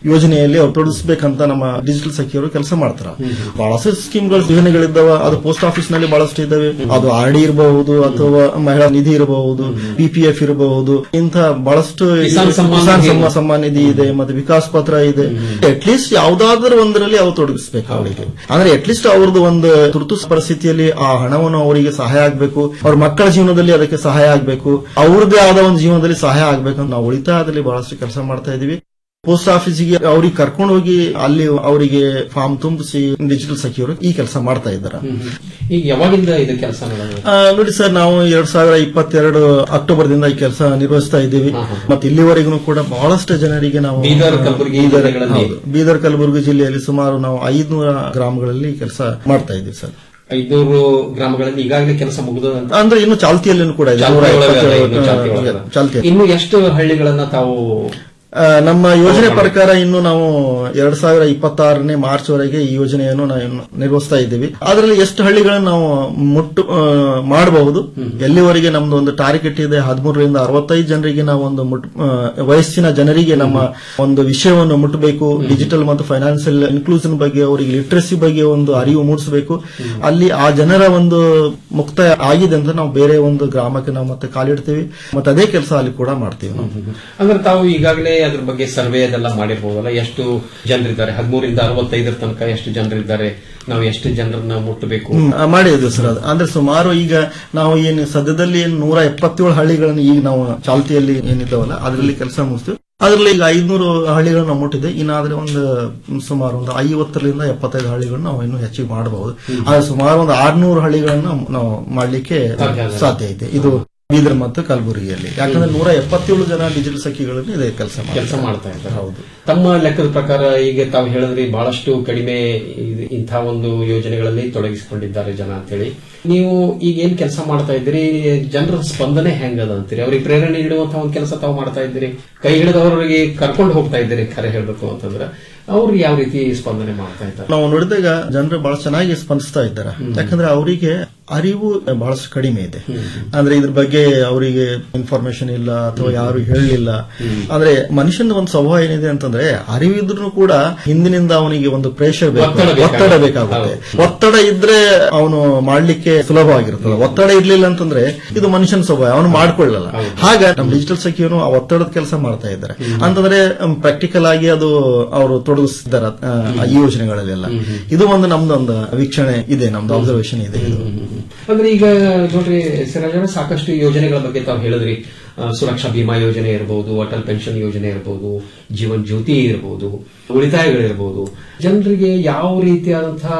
Q: ಯೋಜನೆಯಲ್ಲಿ ಅವ್ರು ತೊಡಗಿಸ್ಬೇಕಂತ ನಮ್ಮ ಡಿಜಿಟಲ್ ಸಖಿಯವರು ಕೆಲಸ ಮಾಡ್ತಾರೆ ಬಹಳಷ್ಟು ಸ್ಕೀಮ್ಗಳು ಯೋಜನೆಗಳಿದ್ದಾವ ಅದು ಪೋಸ್ಟ್ ಆಫೀಸ್ ನಲ್ಲಿ ಬಹಳಷ್ಟು ಇದಾವೆ ಅದು ಆರ್ ಡಿ ಇರಬಹುದು ಅಥವಾ ಮಹಿಳಾ ನಿಧಿ ಇರಬಹುದು ಪಿಪಿಎಫ್ ಇರಬಹುದು ಇಂಥ ಬಹಳಷ್ಟು
N: ಕಿಸಾನ್ ಸಮ್ಮಾನ್
Q: ಕಿಸಾನ್
N: ನಿಧಿ
Q: ಸಮ್ಮಾನ್ ಸಮ್ಮಾನ್ ನಿಧಿ ಇದೆ ಮತ್ತೆ ವಿಕಾಸ್ ಪತ್ರ ಇದೆ ಅಟ್ಲೀಸ್ಟ್ ಯಾವ್ದಾದ್ರು ಒಂದರಲ್ಲಿ ಅವ್ರು ತೊಡಗಿಸ್ಬೇಕು ಅವರಿಗೆ ಅಂದ್ರೆ ಅಟ್ಲೀಸ್ಟ್ ಅವ್ರದ್ದು ಒಂದು ತುರ್ತು ಪರಿಸ್ಥಿತಿಯಲ್ಲಿ ಆ ಹಣವನ್ನು ಅವರಿಗೆ ಸಹಾಯ ಆಗ್ಬೇಕು ಅವ್ರ ಮಕ್ಕಳ ಜೀವನದಲ್ಲಿ ಅದಕ್ಕೆ ಸಹಾಯ ಆಗ್ಬೇಕು ಅವ್ರದ್ದೇ ಆದ ಒಂದು ಜೀವನದಲ್ಲಿ ಸಹಾಯ ಆಗ್ಬೇಕು ಅಂತ ನಾವು ಉಳಿತಾಯದಲ್ಲಿ ಬಹಳಷ್ಟು ಕೆಲಸ ಮಾಡ್ತಾ ಇದೀವಿ ಪೋಸ್ಟ್ ಆಫೀಸಿಗೆ ಅವ್ರಿಗೆ ಕರ್ಕೊಂಡು ಹೋಗಿ ಅಲ್ಲಿ ಅವರಿಗೆ ಫಾರ್ಮ್ ತುಂಬಿಸಿ ಡಿಜಿಟಲ್ ಸಖಿಯವರು ಈ ಕೆಲಸ ಮಾಡ್ತಾ ಇದ್ದಾರೆ
N: ಈಗ ಯಾವಾಗಿಂದ ಇದು ಕೆಲಸ ಮಾಡೋದು
Q: ಆ, ನೋಡಿ ಸರ್ ನಾವು ಎರಡ್ ಸಾವಿರ ಇಪ್ಪತ್ತೆರಡು ಅಕ್ಟೋಬರ್ ದಿಂದ ಈ ಕೆಲಸ ನಿರ್ವಹಿಸ್ತಾ ಇದ್ದೀವಿ ಮತ್ತೆ ಇಲ್ಲಿವರೆಗೂ ಕೂಡ ಬಹಳಷ್ಟು ಜನರಿಗೆ ನಾವು
N: ಬೀದರ್, ಕಲಬುರಗಿ
Q: ಬೀದರ್-
N: ಜಿಲ್ಲೆಗಳಲ್ಲಿ?
Q: ಹೌದು. ಬೀದರ್ ಕಲಬುರಗಿ ಜಿಲ್ಲೆಯಲ್ಲಿ ಸುಮಾರು ನಾವು ಐದ್ನೂರ ಗ್ರಾಮಗಳಲ್ಲಿ ಕೆಲಸ ಮಾಡ್ತಾ ಇದ್ದೀವಿ ಸರ್
N: ಐದ್ನೂರು ಗ್ರಾಮಗಳಲ್ಲಿ ಈಗಾಗಲೇ ಕೆಲಸ ಮುಗಿದ
Q: ಅಂದ್ರೆ ಇನ್ನು ಚಾಲ್ತಿಯಲ್ಲಿ ಕೂಡ ಇದೆ ನೂರ ಇಪ್ಪತ್ತೇಳು, ಆ, ಚಾಲ್ತಿ
N: ಇನ್ನು ಎಷ್ಟು ಹಳ್ಳಿಗಳನ್ನ ತಾವು
Q: ಆ, ನಮ್ಮ ಯೋಜನೆ ಪ್ರಕಾರ ಇನ್ನು ನಾವು ಎರಡ್ ಸಾವಿರ ಇಪ್ಪತ್ತಾರನೇ ಮಾರ್ಚ್ ವರೆಗೆ ಈ ಯೋಜನೆಯನ್ನು ನಾವು ಇನ್ನು ನಿರ್ವಹಿಸ್ತಾ ಇದ್ದೀವಿ ಅದರಲ್ಲಿ ಎಷ್ಟು ಹಳ್ಳಿಗಳನ್ನು ನಾವು ಮುಟ್ಟು ಆ, ಮಾಡಬಹುದು ಎಲ್ಲಿವರೆಗೆ ನಮ್ದು ಒಂದು ಟಾರ್ಗೆಟ್ ಇದೆ ಹದಿಮೂರರಿಂದ ಅರವತ್ತೈದು ಜನರಿಗೆ ನಾವು ಒಂದು ಮುಟ್- ಆ, ವಯಸ್ಸಿನ ಜನರಿಗೆ ನಮ್ಮ ಒಂದು ವಿಷಯವನ್ನು ಮುಟ್ಟಬೇಕು ಡಿಜಿಟಲ್ ಮತ್ತು ಫೈನಾನ್ಷಿಯಲ್ ಇನ್ಕ್ಲೂಷನ್ ಬಗ್ಗೆ ಅವರಿಗೆ ಲಿಟ್ರಸಿ ಬಗ್ಗೆ ಒಂದು ಅರಿವು ಮೂಡಿಸಬೇಕು ಅಲ್ಲಿ ಆ ಜನರ ಒಂದು ಮುಕ್ತಾಯ ಆಗಿದೆ ಅಂತ ನಾವು ಬೇರೆ ಒಂದು ಗ್ರಾಮಕ್ಕೆ ನಾವು ಮತ್ತೆ ಕಾಲಿಡ್ತೀವಿ ಮತ್ತೆ ಅದೇ ಕೆಲಸ ಅಲ್ಲಿ ಕೂಡ ಮಾಡ್ತೀವಿ ನಾವು
N: ಅಂದ್ರೆ ತಾವು ಈಗಾಗಲೇ ಅದ್ರ ಬಗ್ಗೆ ಸರ್ವೆ ಅದೆಲ್ಲ ಮಾಡಿರ್ಬೋದಲ್ಲ ಎಷ್ಟು ಜನರಿದ್ದಾರೆ ಹದಿಮೂರಿಂದ ಅರವತ್ತೈದರ ತನಕ ಎಷ್ಟು ಜನರಿದ್ದಾರೆ ನಾವು ಎಷ್ಟು ಜನರನ್ನ ಮುಟ್ಟಬೇಕು
Q: ಹ್ಮ್, ಆ, ಮಾಡಿದ್ವಿ ಸರ್ ಅದು ಅಂದ್ರೆ ಸುಮಾರು ಈಗ ನಾವು ಏನು ಸದ್ಯದಲ್ಲಿ ಏನು ನೂರ ಎಪ್ಪತ್ತೇಳು ಹಳ್ಳಿಗಳನ್ನು ಈಗ ನಾವು ಚಾಲ್ತಿಯಲ್ಲಿ ಏನಿದ್ದಾವಲ್ಲ ಅದರಲ್ಲಿ ಕೆಲಸ ಮುಗಿಸ್ತೀವಿ ಅದರಲ್ಲಿ ಈಗ ಐದ್ನೂರು ಹಳ್ಳಿಗಳನ್ನ ನಾವು ಮುಟ್ಟಿದೆ ಇನ್ನಾದ್ರೆ ಒಂದು ಸುಮಾರು ಒಂದು ಐವತ್ತರಿಂದ ಎಪ್ಪತ್ತೈದು ಹಳ್ಳಿಗಳನ್ನ ನಾವು ಇನ್ನೂ ಹೆಚ್ಚಿಗೆ ಮಾಡಬಹುದು ಆದ್ರೆ ಸುಮಾರು ಒಂದು ಆರ್ನೂರು ಹಳ್ಳಿಗಳನ್ನ ನಾವು ಮಾಡ್ಲಿಕ್ಕೆ
N: ಸಾಧ್ಯ ಆಗಿದೆ.
Q: ಸಾಧ್ಯ ಇದೆ ಇದು ಬೀದರ್ ಮತ್ತು ಕಲಬುರಗಿಯಲ್ಲಿ ಯಾಕಂದ್ರೆ ನೂರ ಎಪ್ಪತ್ತೇಳು ಜನ ಡಿಜಿಟಲ್ ಸಖಿಗಳಲ್ಲಿ ಇದೇ ಕೆಲಸ
N: ಕೆಲಸ ಮಾಡ್ತಾ ಇದ್ದಾರೆ
Q: ಹೌದು
N: ತಮ್ಮ ಲೆಕ್ಕದ ಪ್ರಕಾರ ಈಗ ತಾವು ಹೇಳಿದ್ರಿ ಬಹಳಷ್ಟು ಕಡಿಮೆ ಇದು- ಇಂಥ ಒಂದು ಯೋಜನೆಗಳಲ್ಲಿ ತೊಡಗಿಸಿಕೊಂಡಿದ್ದಾರೆ ಜನ ಅಂತೇಳಿ ನೀವು ಈಗ ಏನ್ ಕೆಲಸ ಮಾಡ್ತಾ ಇದ್ದೀರಿ ಜನರ ಸ್ಪಂದನೆ ಹೆಂಗದ ಅಂತೀರಿ ಅವ್ರಿಗೆ ಪ್ರೇರಣೆ ನೀಡುವಂತಹ ಒಂದು ಕೆಲಸ ತಾವು ಮಾಡ್ತಾ ಇದ್ದೀರಿ ಕೈ ಹಿಡಿದವರಿಗೆ ಕರ್ಕೊಂಡು ಹೋಗ್ತಾ ಇದ್ದೀರಿ ಖರೆ ಹೇಳ್ಬೇಕು ಅಂತಂದ್ರೆ ಅವ್ರು ಯಾವ ರೀತಿ ಸ್ಪಂದನೆ ಮಾಡ್ತಾ ಇದ್ದಾರೆ
Q: ನಾವು ನೋಡಿದಾಗ ಜನರು ಬಹಳ ಚೆನ್ನಾಗಿ ಸ್ಪಂದಿಸ್ತಾ ಇದ್ದಾರೆ ಯಾಕಂದ್ರೆ ಅವರಿಗೆ ಅರಿವು ಬಹಳಷ್ಟು ಕಡಿಮೆ ಇದೆ ಅಂದ್ರೆ ಇದ್ರ ಬಗ್ಗೆ ಅವರಿಗೆ ಇನ್ಫಾರ್ಮೇಶನ್ ಇಲ್ಲ ಅಥವಾ ಯಾರು ಹೇಳಲಿಲ್ಲ ಅಂದ್ರೆ ಮನುಷ್ಯನ ಒಂದು ಸ್ವಭಾವ ಏನಿದೆ ಅಂತಂದ್ರೆ ಅರಿವಿದ್ರು ಕೂಡ ಹಿಂದಿನಿಂದ ಅವನಿಗೆ ಒಂದು ಪ್ರೆಷರ್ ಬೇಕು
N: ಒತ್ತಡ ಬೇಕಾಗುತ್ತೆ.
Q: ಒತ್ತಡ ಬೇಕಾಗುತ್ತೆ ಒತ್ತಡ ಇದ್ರೆ ಅವನು ಮಾಡ್ಲಿಕ್ಕೆ ಸುಲಭವಾಗಿರ್ತದೆ ಒತ್ತಡ ಇರ್ಲಿಲ್ಲ ಅಂತಂದ್ರೆ ಇದು ಮನುಷ್ಯನ ಸ್ವಭಾವ ಅವನು ಮಾಡ್ಕೊಳ್ಳಲ್ಲ ಹಾಗ ನಮ್ಮ ಡಿಜಿಟಲ್ ಸಖಿಯನು ಆ ಒತ್ತಡದ ಕೆಲಸ ಮಾಡ್ತಾ ಇದ್ದಾರೆ ಅಂತಂದ್ರೆ ಪ್ರಾಕ್ಟಿಕಲ್ ಆಗಿ ಅದು ಅವರು ತೊಡಗಿಸಿದ್ದಾರೆ ಆ, ಈ ಯೋಜನೆಗಳಲ್ಲೆಲ್ಲ ಇದು ಒಂದು ನಮ್ದು ಒಂದು ವೀಕ್ಷಣೆ ಇದೆ ನಮ್ದು ಅಬ್ಸರ್ವೇಷನ್ ಇದೆ ಇದು
N: ಅಂದ್ರೆ ಈಗ ನೋಡ್ರಿ ಸಿರಾಜ್ ಸಾಕಷ್ಟು ಯೋಜನೆಗಳ ಬಗ್ಗೆ ತಾವು ಹೇಳಿದ್ರಿ ಆ, ಸುರಕ್ಷಾ ಬಿಮಾ ಯೋಜನೆ ಇರಬಹುದು ಅಟಲ್ ಪೆನ್ಷನ್ ಯೋಜನೆ ಇರಬಹುದು ಜೀವನ್ ಜ್ಯೋತಿ ಇರಬಹುದು ಉಳಿತಾಯಗಳಿರಬಹುದು ಜನರಿಗೆ ಯಾವ ರೀತಿಯಾದಂತಹ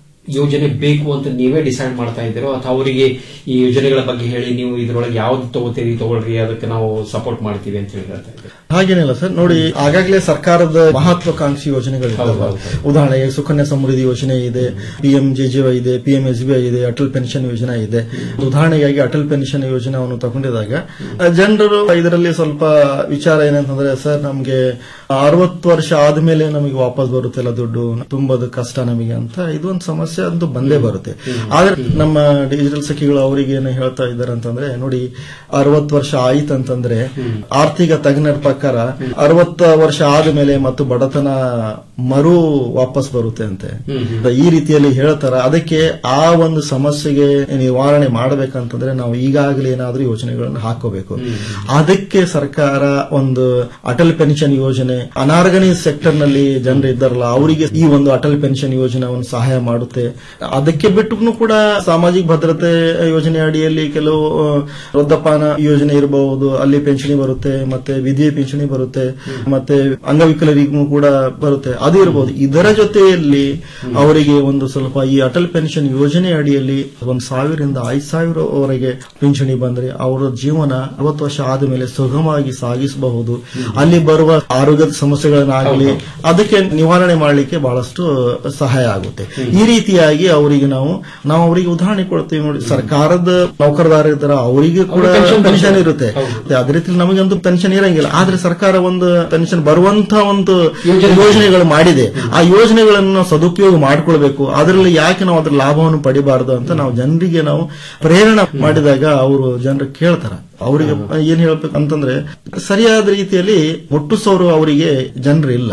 N: ಯೋಜನೆ ಬೇಕು ಅಂತ ನೀವೇ ಡಿಸೈಡ್ ಮಾಡ್ತಾ ಇದ್ದೀರೋ ಅಥವಾ ಅವರಿಗೆ ಈ ಯೋಜನೆಗಳ ಬಗ್ಗೆ ಹೇಳಿ ನೀವು ಇದ್ರೊಳಗೆ ಯಾವ್ದು ತಗೋತೀರಿ ತಗೊಳ್ರಿ ಅದಕ್ಕೆ ನಾವು ಸಪೋರ್ಟ್ ಮಾಡ್ತೀವಿ ಅಂತ ಹೇಳಿ ಹೇಳ್ತಾ ಇದ್ದೀರಿ
Q: ಹಾಗೇನಿಲ್ಲ ಸರ್ ನೋಡಿ ಆಗಾಗಲೇ ಸರ್ಕಾರದ ಮಹತ್ವಾಕಾಂಕ್ಷಿ ಯೋಜನೆಗಳಿದ್ದಾವೆ ಉದಾಹರಣೆಗೆ ಸುಕನ್ಯಾ ಸಮೃದ್ಧಿ ಯೋಜನೆ ಇದೆ ಪಿಎಂ ಜೆಜೆವೈ ಇದೆ ಪಿಎಂ ಎಸ್ ಬಿ ಐ ಇದೆ ಅಟಲ್ ಪೆನ್ಷನ್ ಯೋಜನೆ ಇದೆ ಉದಾಹರಣೆಗಾಗಿ ಅಟಲ್ ಪೆನ್ಷನ್ ಯೋಜನೆಯನ್ನು ತಗೊಂಡಿದಾಗ ಆ, ಜನರು ಇದರಲ್ಲಿ ಸ್ವಲ್ಪ ವಿಚಾರ ಏನಂತಂದ್ರೆ ಸರ್ ನಮ್ಗೆ ಅರವತ್ತು ವರ್ಷ ಆದ್ಮೇಲೆ ನಮಗೆ ವಾಪಸ್ ಬರುತ್ತಿಲ್ಲ ದುಡ್ಡು ತುಂಬೋದು ಕಷ್ಟ ನಮಗೆ ಅಂತ ಇದೊಂದು ಸಮಸ್ಯೆ ಅಂತೂ ಬಂದೇ ಬರುತ್ತೆ ಆದ್ರೆ ನಮ್ಮ ಡಿಜಿಟಲ್ ಸಖಿಗಳು ಅವರಿಗೆ ಏನು ಹೇಳ್ತಾ ಇದ್ದಾರೆ ಅಂತಂದ್ರೆ ನೋಡಿ ಅರವತ್ತು ವರ್ಷ ಆಯ್ತಂತಂದ್ರೆ ಆರ್ಥಿಕ ತಜ್ಞರ ಪ್ರಕಾರ ಅರವತ್ತ ವರ್ಷ ಆದ್ಮೇಲೆ ಮತ್ತು ಬಡತನ ಮರು ವಾಪಸ್ ಬರುತ್ತೆ ಅಂತೆ ಈ ರೀತಿಯಲ್ಲಿ ಹೇಳ್ತಾರ ಅದಕ್ಕೆ ಆ ಒಂದು ಸಮಸ್ಯೆಗೆ ನಿವಾರಣೆ ಮಾಡಬೇಕಂತಂದ್ರೆ ನಾವು ಈಗಾಗಲೇ ಏನಾದ್ರೂ ಯೋಜನೆಗಳನ್ನು ಹಾಕೋಬೇಕು ಅದಕ್ಕೆ ಸರ್ಕಾರ ಒಂದು ಅಟಲ್ ಪೆನ್ಷನ್ ಯೋಜನೆ ಅನಾರ್ಗನೈಸ್ ಸೆಕ್ಟರ್ ನಲ್ಲಿ ಜನರು ಇದ್ದಾರಲ್ಲ ಅವರಿಗೆ ಈ ಒಂದು ಅಟಲ್ ಪೆನ್ಷನ್ ಯೋಜನೆ ಒಂದು ಸಹಾಯ ಮಾಡುತ್ತೆ ಅದಕ್ಕೆ ಬಿಟ್ಟು ಕೂಡ ಸಾಮಾಜಿಕ ಭದ್ರತೆ ಯೋಜನೆ ಅಡಿಯಲ್ಲಿ ಕೆಲವು ಆ, ವೃದ್ಧಪಾನ ಯೋಜನೆ ಇರಬಹುದು ಅಲ್ಲಿ ಪೆನ್ಷನ್ ಬರುತ್ತೆ ಮತ್ತೆ ವಿಧಿಯ ಪಿಂಚಣಿ ಬರುತ್ತೆ ಮತ್ತೆ ಅಂಗವಿಕಲರಿಗೂ ಕೂಡ ಬರುತ್ತೆ ಅದು ಇರಬಹುದು ಇದರ ಜೊತೆಯಲ್ಲಿ ಅವರಿಗೆ ಒಂದು ಸ್ವಲ್ಪ ಈ ಅಟಲ್ ಪೆನ್ಷನ್ ಯೋಜನೆ ಅಡಿಯಲ್ಲಿ ಒಂದು ಸಾವಿರದಿಂದ ಐದು ಸಾವಿರವರೆಗೆ ಪಿಂಚಣಿ ಬಂದ್ರೆ ಅವರ ಜೀವನ ಅರವತ್ತು ವರ್ಷ ಆದಮೇಲೆ ಸುಗಮವಾಗಿ ಸಾಗಿಸಬಹುದು ಅಲ್ಲಿ ಬರುವ ಆರೋಗ್ಯದ ಸಮಸ್ಯೆಗಳನ್ನಾಗಲಿ ಅದಕ್ಕೆ ನಿವಾರಣೆ ಮಾಡಲಿಕ್ಕೆ ಬಹಳಷ್ಟು ಸಹಾಯ ಆಗುತ್ತೆ ಈ ರೀತಿಯಾಗಿ ಅವರಿಗೆ ನಾವು ನಾವು ಅವರಿಗೆ ಉದಾಹರಣೆ ಕೊಡ್ತೀವಿ ನೋಡಿ ಸರ್ಕಾರದ ನೌಕರದಾರ ಇದ್ದಾರೆ ಅವರಿಗೆ ಕೂಡ
N: ಅವ್ರಿಗೆ pension
Q: ಪೆನ್ಷನ್
N: ಬರುತ್ತೆ.
Q: ಇರುತ್ತೆ ಅದೇ ರೀತಿ ನಮಗಂತೂ ಪೆನ್ಷನ್ ಇರಂಗಿಲ್ಲ ಆದ್ರೆ ಸರ್ಕಾರ ಒಂದು ಪೆನ್ಷನ್ ಬರುವಂತ ಒಂದು ಯೋಜನೆಗಳು ಮಾಡಿದೆ ಆ ಯೋಜನೆಗಳನ್ನು ಸದುಪಯೋಗ ಮಾಡ್ಕೊಳ್ಬೇಕು ಅದರಲ್ಲಿ ಯಾಕೆ ನಾವು ಅದ್ರ ಲಾಭವನ್ನು ಪಡಿಬಾರದು ಅಂತ ನಾವು ಜನರಿಗೆ ನಾವು ಪ್ರೇರಣೆ ಮಾಡಿದಾಗ ಅವರು ಜನರು ಕೇಳ್ತಾರ ಅವರಿಗೆ ಏನ್ ಹೇಳ್ಬೇಕು ಅಂತಂದ್ರೆ ಸರಿಯಾದ ರೀತಿಯಲ್ಲಿ ಮುಟ್ಟಿಸೋರು ಅವರಿಗೆ ಜನರು ಇಲ್ಲ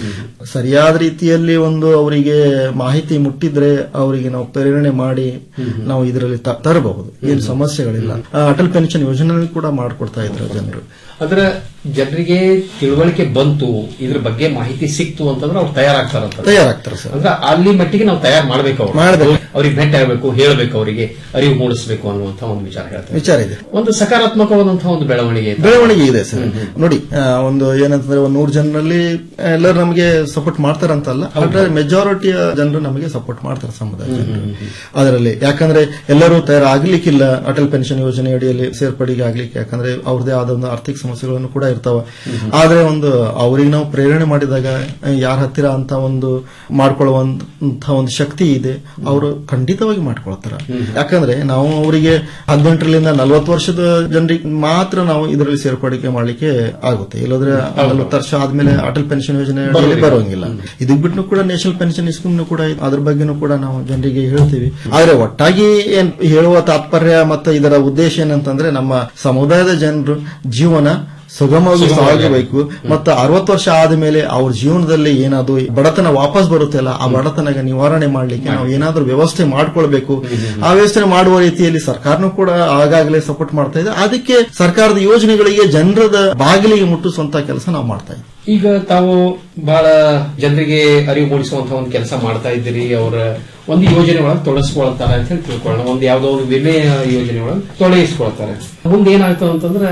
Q: ಸರಿಯಾದ ರೀತಿಯಲ್ಲಿ ಒಂದು ಅವರಿಗೆ ಮಾಹಿತಿ ಮುಟ್ಟಿದ್ರೆ ಅವರಿಗೆ ನಾವು ಪ್ರೇರಣೆ ಮಾಡಿ ನಾವು ಇದರಲ್ಲಿ ತ- ತರಬಹುದು ಏನು ಸಮಸ್ಯೆಗಳಿಲ್ಲ ಆ, ಅಟಲ್ ಪೆನ್ಷನ್ ಯೋಜನೆ ಕೂಡ ಮಾಡ್ಕೊಡ್ತಾ ಇದ್ರು ಜನರು
N: ಅಂದ್ರೆ ಜನರಿಗೆ ತಿಳುವಳಿಕೆ ಬಂತು ಇದ್ರ ಬಗ್ಗೆ ಮಾಹಿತಿ ಸಿಕ್ತು ಅಂತಂದ್ರೆ ಅವ್ರು ತಯಾರಾಗ್ತಾರಂತ
Q: ತಯಾರಾಗ್ತಾರೆ ಸರ್
N: ಅಂದ್ರೆ ಅಲ್ಲಿ ಮಟ್ಟಿಗೆ ನಾವು ತಯಾರು ಮಾಡ್ಬೇಕು ಅವ್ರು
Q: ಮಾಡ್ಬೇಕು.
N: ಅವ್ರಿಗೆ ಭೇಟಿ ಆಗ್ಬೇಕು ಹೇಳ್ಬೇಕು ಅವರಿಗೆ ಅರಿವು ಮೂಡಿಸಬೇಕು ಅನ್ನುವಂತ ಒಂದು ವಿಚಾರ ಹೇಳ್ತಾರೆ
Q: ವಿಚಾರ ಇದೆ
N: ಒಂದು ಸಕಾರಾತ್ಮಕವಾದಂತಹ ಒಂದು ಬೆಳವಣಿಗೆ ಇದೆ.
Q: ಬೆಳವಣಿಗೆ ಇದೆ ಸರ್ ನೋಡಿ ಆ, ಒಂದು ಏನಂತಂದ್ರೆ ಒಂದು ನೂರು ಜನರಲ್ಲಿ ಎಲ್ಲರೂ ನಮಗೆ ಸಪೋರ್ಟ್ ಮಾಡ್ತಾರಂತಲ್ಲ ಅಂದ್ರೆ ಮೆಜಾರಿಟಿಯ ಜನರು ನಮಗೆ ಸಪೋರ್ಟ್ ಮಾಡ್ತಾರೆ ಸಮುದಾಯ ಜನರು ಅದರಲ್ಲಿ ಯಾಕಂದ್ರೆ ಎಲ್ಲರೂ ತಯಾರಾಗ್ಲಿಕ್ಕಿಲ್ಲ ಅಟಲ್ ಪೆನ್ಷನ್ ಯೋಜನೆ ಅಡಿಯಲ್ಲಿ ಸೇರ್ಪಡೆಗೆ ಆಗ್ಲಿಕ್ಕೆ ಯಾಕಂದ್ರೆ ಅವ್ರದೇ ಆದ ಒಂದು ಆರ್ಥಿಕ ಸಮಸ್ಯೆಗಳನ್ನು ಕೂಡ ಇರ್ತಾವ ಆದ್ರೆ ಒಂದು ಅವ್ರಿಗೆ ನಾವು ಪ್ರೇರಣೆ ಮಾಡಿದಾಗ ಯಾರ ಹತ್ತಿರ ಅಂತ ಒಂದು ಮಾಡ್ಕೊಳ್ಳುವಂತ ಒಂದು ಶಕ್ತಿ ಇದೆ ಅವರು ಖಂಡಿತವಾಗಿ ಮಾಡ್ಕೊಳ್ತಾರ ಯಾಕಂದ್ರೆ ನಾವು ಅವರಿಗೆ ಹದಿನೆಂಟರಿಂದ ನಲವತ್ತು ವರ್ಷದ ಜನರಿಗೆ ಮಾತ್ರ ನಾವು ಇದರಲ್ಲಿ ಸೇರ್ಪಡಿಕೆ ಮಾಡ್ಲಿಕ್ಕೆ ಆಗುತ್ತೆ ಇಲ್ಲದ್ರೆ ನಲವತ್ತು ವರ್ಷ ಆದ್ಮೇಲೆ ಅಟಲ್ ಪೆನ್ಷನ್ ಯೋಜನೆ ಅಡಿಯಲ್ಲಿ ಬರೋಂಗಿಲ್ಲ ಇದಕ್ ಬಿಟ್ಟು ಕೂಡ ನ್ಯಾಷನಲ್ ಪೆನ್ಷನ್ ಸ್ಕೀಮ್ ಕೂಡ ಇದೆ. ಅದ್ರ ಬಗ್ಗೆನೂ ಕೂಡ ನಾವು ಜನರಿಗೆ ಹೇಳ್ತೀವಿ ಆದ್ರೆ ಒಟ್ಟಾಗಿ ಏನ್ ಹೇಳುವ ತಾತ್ಪರ್ಯ ಮತ್ತು ಇದರ ಉದ್ದೇಶ ಏನಂತಂದ್ರೆ ನಮ್ಮ ಸಮುದಾಯದ ಜನರು ಜೀವನ ಸುಗಮವಾಗಿ ಸಾಗಬೇಕು ಮತ್ತು ಅರವತ್ತು ವರ್ಷ ಆದ್ಮೇಲೆ ಅವ್ರ ಜೀವನದಲ್ಲಿ ಏನಾದ್ರು ಬಡತನ ವಾಪಸ್ ಬರುತ್ತಲ್ಲ ಆ ಬಡತನ ನಿವಾರಣೆ ಮಾಡ್ಲಿಕ್ಕೆ ನಾವು ಏನಾದ್ರೂ ವ್ಯವಸ್ಥೆ ಮಾಡ್ಕೊಳ್ಬೇಕು ಆ ವ್ಯವಸ್ಥೆ ಮಾಡುವ ರೀತಿಯಲ್ಲಿ ಸರ್ಕಾರನೂ ಕೂಡ ಆಗಾಗಲೇ ಸಪೋರ್ಟ್ ಮಾಡ್ತಾ ಇದೆ ಅದಕ್ಕೆ ಸರ್ಕಾರದ ಯೋಜನೆಗಳಿಗೆ ಜನರದ ಬಾಗಿಲಿಗೆ ಮುಟ್ಟಿಸುವಂತ ಕೆಲಸ ನಾವು ಮಾಡ್ತಾ ಇದ್ದೀವಿ
N: ಈಗ ತಾವು ಬಹಳ ಜನರಿಗೆ ಅರಿವು ಮೂಡಿಸುವಂತಹ ಒಂದು ಕೆಲಸ ಮಾಡ್ತಾ ಇದ್ದೀರಿ ಅವರ ಒಂದು ಯೋಜನೆ ಒಳಗೆ ತೊಡಗಿಸ್ಕೊಳ್ತಾರೆ ಅಂತ ಹೇಳಿ ತಿಳ್ಕೊಳ್ಳೋಣ ಒಂದು ಯಾವ್ದೋ ಒಂದು ವಿಮೆ ಯೋಜನೆ ಒಳಗೆ ತೊಡಗಿಸ್ಕೊಳ್ತಾರೆ ಮುಂದೆ ಏನಾಗ್ತದೆ ಅಂತಂದ್ರೆ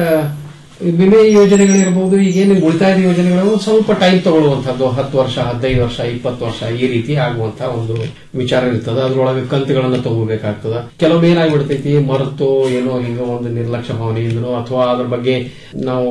N: ಈ ವಿಮೆ ಯೋಜನೆಗಳಿರ್ಬೋದು ಈಗೇನು ಉಳಿತಾಯದ ಯೋಜನೆಗಳು ಸ್ವಲ್ಪ ಟೈಮ್ ತಗೊಳ್ಳುವಂತದ್ದು ಹತ್ತು ವರ್ಷ ಹದಿನೈದು ವರ್ಷ ಇಪ್ಪತ್ತು ವರ್ಷ ಈ ರೀತಿ ಆಗುವಂತ ಒಂದು ವಿಚಾರ ಇರ್ತದೆ ಅದ್ರೊಳಗೆ ಕಂತುಗಳನ್ನ ತಗೋಬೇಕಾಗ್ತದ ಕೆಲವೊಮ್ಮೆ ಏನಾಗ್ಬಿಡ್ತೈತಿ ಮರೆತು ಏನೋ ಹಿಂಗ ಒಂದು ನಿರ್ಲಕ್ಷ್ಯ ಭಾವನೆಯಿಂದನೋ ಅಥವಾ ಅದ್ರ ಬಗ್ಗೆ ನಾವು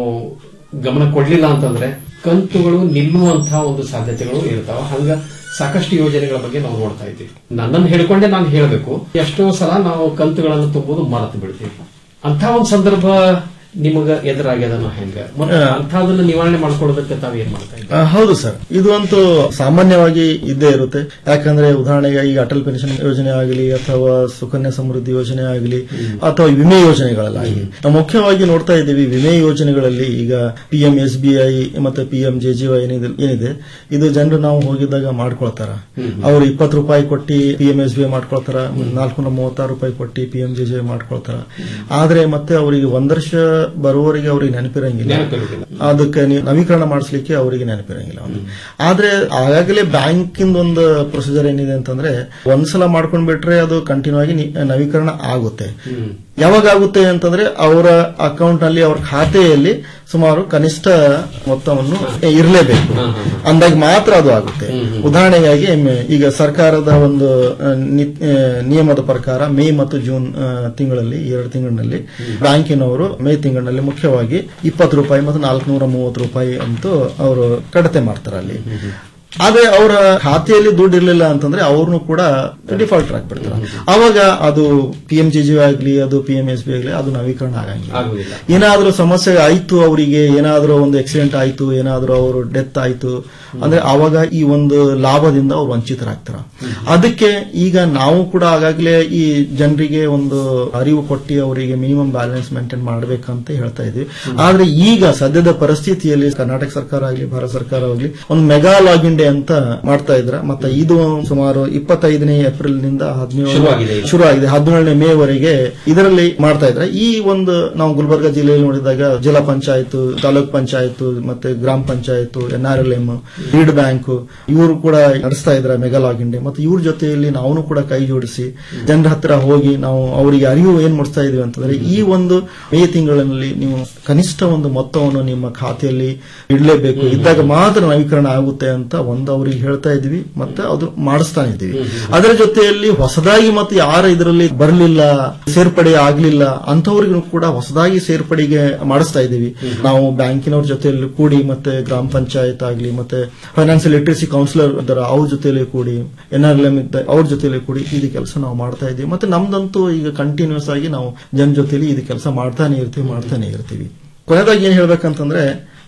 N: ಗಮನ ಕೊಡ್ಲಿಲ್ಲ ಅಂತಂದ್ರೆ ಕಂತುಗಳು ನಿಲ್ಲುವಂತಹ ಒಂದು ಸಾಧ್ಯತೆಗಳು ಇರ್ತಾವ ಹಂಗ ಸಾಕಷ್ಟು ಯೋಜನೆಗಳ ಬಗ್ಗೆ ನಾವು ನೋಡ್ತಾ ಇದ್ದೀವಿ ನನ್ನನ್ನು ಹೇಳ್ಕೊಂಡೆ ನಾನು ಹೇಳಬೇಕು ಎಷ್ಟೋ ಸಲ ನಾವು ಕಂತುಗಳನ್ನು ತುಂಬುದು ಮರೆತು ಬಿಡ್ತೀವಿ ಅಂತ ಒಂದು ಸಂದರ್ಭ ನಿಮಗ ಎದುರಾಗ್ಯದ ನಾವು ಹೆಂಗ ಮತ್ತೆ ಅಂತಹದನ್ನ ನಿವಾರಣೆ ಮಾಡ್ಕೊಳ್ಳೋದಕ್ಕೆ ತಾವ್ ಏನ್ ಮಾಡ್ತಾ ಇದ್ದೀವಿ
Q: ಆ, ಹೌದು ಸರ್ ಇದು ಅಂತೂ ಸಾಮಾನ್ಯವಾಗಿ ಇದ್ದೇ ಇರುತ್ತೆ ಯಾಕಂದ್ರೆ ಉದಾಹರಣೆಗೆ ಈಗ ಅಟಲ್ ಪೆನ್ಷನ್ ಯೋಜನೆ ಆಗಲಿ ಅಥವಾ ಸುಕನ್ಯಾ ಸಮೃದ್ಧಿ ಯೋಜನೆ ಆಗಲಿ ಅಥವಾ ವಿಮೆ ಯೋಜನೆಗಳಲ್ಲಾಗಲಿ ನಾವು ಮುಖ್ಯವಾಗಿ ನೋಡ್ತಾ ಇದ್ದೀವಿ ವಿಮೆ ಯೋಜನೆಗಳಲ್ಲಿ ಈಗ P M S B I ಮತ್ತೆ P M J G Y ಏನಿದೆ ಏನಿದೆ ಇದು ಜನರು ನಾವು ಹೋಗಿದ್ದಾಗ ಮಾಡ್ಕೊಳ್ತಾರ ಅವ್ರು ಇಪ್ಪತ್ತು ರೂಪಾಯಿ ಕೊಟ್ಟು P M S B I ಮಾಡ್ಕೊಳ್ತಾರ ನಾಲ್ಕು ನೂರ ಮೂವತ್ತಾರು ರೂಪಾಯಿ ಕೊಟ್ಟು ಪಿ ಎಂ ಜೆ ಜೆ ಮಾಡ್ಕೊಳ್ತಾರ ಆದ್ರೆ ಮತ್ತೆ ಅವರಿಗೆ ಒಂದ್ ವರ್ಷ ಬರುವವರೆಗೆ ಅವ್ರಿಗೆ ನೆನಪಿರಂಗಿಲ್ಲ
N: ನೆನಪಿರುವುದಿಲ್ಲ.
Q: ಅದಕ್ಕೆ ನೀವು ನವೀಕರಣ ಮಾಡಿಸ್ಲಿಕ್ಕೆ ಅವರಿಗೆ ನೆನಪಿರಂಗಿಲ್ಲ ಒಂದು ಆದ್ರೆ ಆಗಾಗಲೇ ಬ್ಯಾಂಕಿಂದ ಒಂದು ಪ್ರೊಸೀಜರ್ ಏನಿದೆ ಅಂತಂದ್ರೆ ಒಂದ್ಸಲ ಮಾಡ್ಕೊಂಡ್ ಬಿಟ್ರೆ ಅದು ಕಂಟಿನ್ಯೂ ಆಗಿ ನಿ- ನವೀಕರಣ ಆಗುತ್ತೆ ಯಾವಾಗ ಆಗುತ್ತೆ ಅಂತಂದ್ರೆ ಅವರ ಅಕೌಂಟ್ ನಲ್ಲಿ ಅವ್ರ ಖಾತೆಯಲ್ಲಿ ಸುಮಾರು ಕನಿಷ್ಠ ಮೊತ್ತವನ್ನು ಇರಲೇಬೇಕು ಅಂದಾಗ ಮಾತ್ರ ಅದು ಆಗುತ್ತೆ ಉದಾಹರಣೆಗಾಗಿ ಎಮ್- ಈಗ ಸರ್ಕಾರದ ಒಂದು ಆ, ನಿ- ಆ, ನಿಯಮದ ಪ್ರಕಾರ ಮೇ ಮತ್ತು ಜೂನ್ ಆ, ತಿಂಗಳಲ್ಲಿ ಎರಡು ತಿಂಗಳಿನಲ್ಲಿ ಬ್ಯಾಂಕಿನವರು ಮೇ ತಿಂಗಳಿನಲ್ಲಿ ಮುಖ್ಯವಾಗಿ ಇಪ್ಪತ್ತು ರೂಪಾಯಿ ಮತ್ತು ನಾಲ್ಕುನೂರ ಮೂವತ್ತು ರೂಪಾಯಿ ಅಂತೂ ಅವರು ಕಡತೆ ಮಾಡ್ತಾರೆ ಅಲ್ಲಿ ಆದ್ರೆ ಅವರ ಖಾತೆಯಲ್ಲಿ ದುಡ್ಡು ಇರಲಿಲ್ಲ ಅಂತಂದ್ರೆ ಅವ್ರನ್ನು ಕೂಡ ಡಿಫಾಲ್ಟರ್ ಆಗ್ಬಿಡ್ತಾರೆ ಅವಾಗ ಅದು ಪಿ ಎಂ ಜಿ ಜಿ ಆಗ್ಲಿ ಅದು ಪಿ ಎಂ ಎಸ್ ಬಿ ಆಗ್ಲಿ ಅದು ನವೀಕರಣ ಆಗಂಗಿಲ್ಲ
N: ಆಗುದಿಲ್ಲ
Q: ಏನಾದ್ರೂ ಸಮಸ್ಯೆ ಆಯ್ತು ಅವರಿಗೆ ಏನಾದ್ರೂ ಒಂದು ಆಕ್ಸಿಡೆಂಟ್ ಆಯ್ತು ಏನಾದ್ರೂ ಅವರು ಡೆತ್ ಆಯ್ತು ಅಂದ್ರೆ ಅವಾಗ ಈ ಒಂದು ಲಾಭದಿಂದ ಅವ್ರು ವಂಚಿತರಾಗ್ತಾರ ಅದಕ್ಕೆ ಈಗ ನಾವು ಕೂಡ ಆಗಾಗಲೇ ಈ ಜನರಿಗೆ ಒಂದು ಅರಿವು ಕೊಟ್ಟು ಅವರಿಗೆ ಮಿನಿಮಮ್ ಬ್ಯಾಲೆನ್ಸ್ ಮೇಂಟೈನ್ ಮಾಡ್ಬೇಕಂತ ಹೇಳ್ತಾ ಇದ್ವಿ ಆದ್ರೆ ಈಗ ಸದ್ಯದ ಪರಿಸ್ಥಿತಿಯಲ್ಲಿ ಕರ್ನಾಟಕ ಸರ್ಕಾರ ಆಗಲಿ ಭಾರತ ಸರ್ಕಾರ ಆಗಲಿ ಒಂದು ಮೆಗಾ ಲಾಗಿನ್ ಡೇ ಅಂತ ಮಾಡ್ತಾ ಇದ್ರ ಮತ್ತೆ ಇದು ಸುಮಾರು ಇಪ್ಪತ್ತೈದನೇ ಏಪ್ರಿಲ್ ನಿಂದ ಹದಿನೇಳು
N: ಶುರುವಾಗಿದೆ ಈಗ.
Q: ಶುರು ಆಗಿದೆ ಹದಿನೇಳನೇ ಮೇ ವರೆಗೆ ಇದರಲ್ಲಿ ಮಾಡ್ತಾ ಇದ್ರೆ ಈ ಒಂದು ನಾವು ಗುಲ್ಬರ್ಗ ಜಿಲ್ಲೆಯಲ್ಲಿ ನೋಡಿದಾಗ ಜಿಲ್ಲಾ ಪಂಚಾಯತ್ ತಾಲೂಕ್ ಪಂಚಾಯತ್ ಮತ್ತೆ ಗ್ರಾಮ panchayat N R L M lead bank ಇವರು ಕೂಡ ನಡೆಸ್ತಾ ಇದ್ರ ಮೆಗಾ ಲಾಗಿನ್ ಡೇ ಮತ್ತೆ ಇವ್ರ ಜೊತೆಯಲ್ಲಿ ನಾವು ಕೂಡ ಕೈ ಜೋಡಿಸಿ ಜನರ ಹತ್ರ ಹೋಗಿ ನಾವು ಅವರಿಗೆ ಅರಿವು ಏನ್ ಮೂಡಿಸ್ತಾ ಇದೀವಿ ಅಂತಂದ್ರೆ ಈ ಒಂದು ಮೇ ತಿಂಗಳಲ್ಲಿ ನೀವು ಕನಿಷ್ಠ ಒಂದು ಮೊತ್ತವನ್ನು ನಿಮ್ಮ ಖಾತೆಯಲ್ಲಿ ಇಡಲೇಬೇಕು ಇದ್ದಾಗ ಮಾತ್ರ ನವೀಕರಣ ಆಗುತ್ತೆ ಅಂತ ಒಂದು ಅವರಿಗೆ ಹೇಳ್ತಾ ಇದೀವಿ ಮತ್ತೆ ಅದು ಮಾಡಿಸ್ತಾ ಇದ್ದೀವಿ ಅದರ ಜೊತೆಯಲ್ಲಿ ಹೊಸದಾಗಿ ಮತ್ತೆ ಯಾರು ಇದರಲ್ಲಿ ಬರಲಿಲ್ಲ ಸೇರ್ಪಡೆ ಆಗ್ಲಿಲ್ಲ ಅಂತವ್ರಿಗೂ ಕೂಡ ಹೊಸದಾಗಿ ಸೇರ್ಪಡೆಗೆ ಮಾಡಿಸ್ತಾ ಇದ್ದೀವಿ ನಾವು ಬ್ಯಾಂಕಿನವ್ರ ಜೊತೆಯಲ್ಲಿ ಕೂಡಿ ಮತ್ತೆ ಗ್ರಾಮ ಪಂಚಾಯತ್ ಆಗ್ಲಿ ಮತ್ತೆ ಫೈನಾನ್ಸಿಯಲ್ ಲಿಟ್ರಸಿ ಕೌನ್ಸಿಲರ್ ಇದ್ದಾರೆ ಅವ್ರ ಜೊತೆಯಲ್ಲಿ ಕೂಡಿ ಎನ್ ಆರ್ ಎಂ ಅವ್ರ ಜೊತೆಯಲ್ಲಿ ಕೂಡಿ ಇದು ಕೆಲಸ ನಾವು ಮಾಡ್ತಾ ಇದ್ದೀವಿ ಮತ್ತೆ ನಮ್ದಂತೂ ಈಗ ಕಂಟಿನ್ಯೂಸ್ ಆಗಿ ನಾವು ಜನ ಜೊತೆಲಿ ಇದು ಕೆಲಸ ಮಾಡ್ತಾನೆ ಇರ್ತೀವಿ ಮಾಡ್ತಾನೆ ಇರ್ತೀವಿ ಕೊನೆದಾಗಿ ಏನ್ ಹೇಳ್ಬೇಕಂತಂದ್ರೆ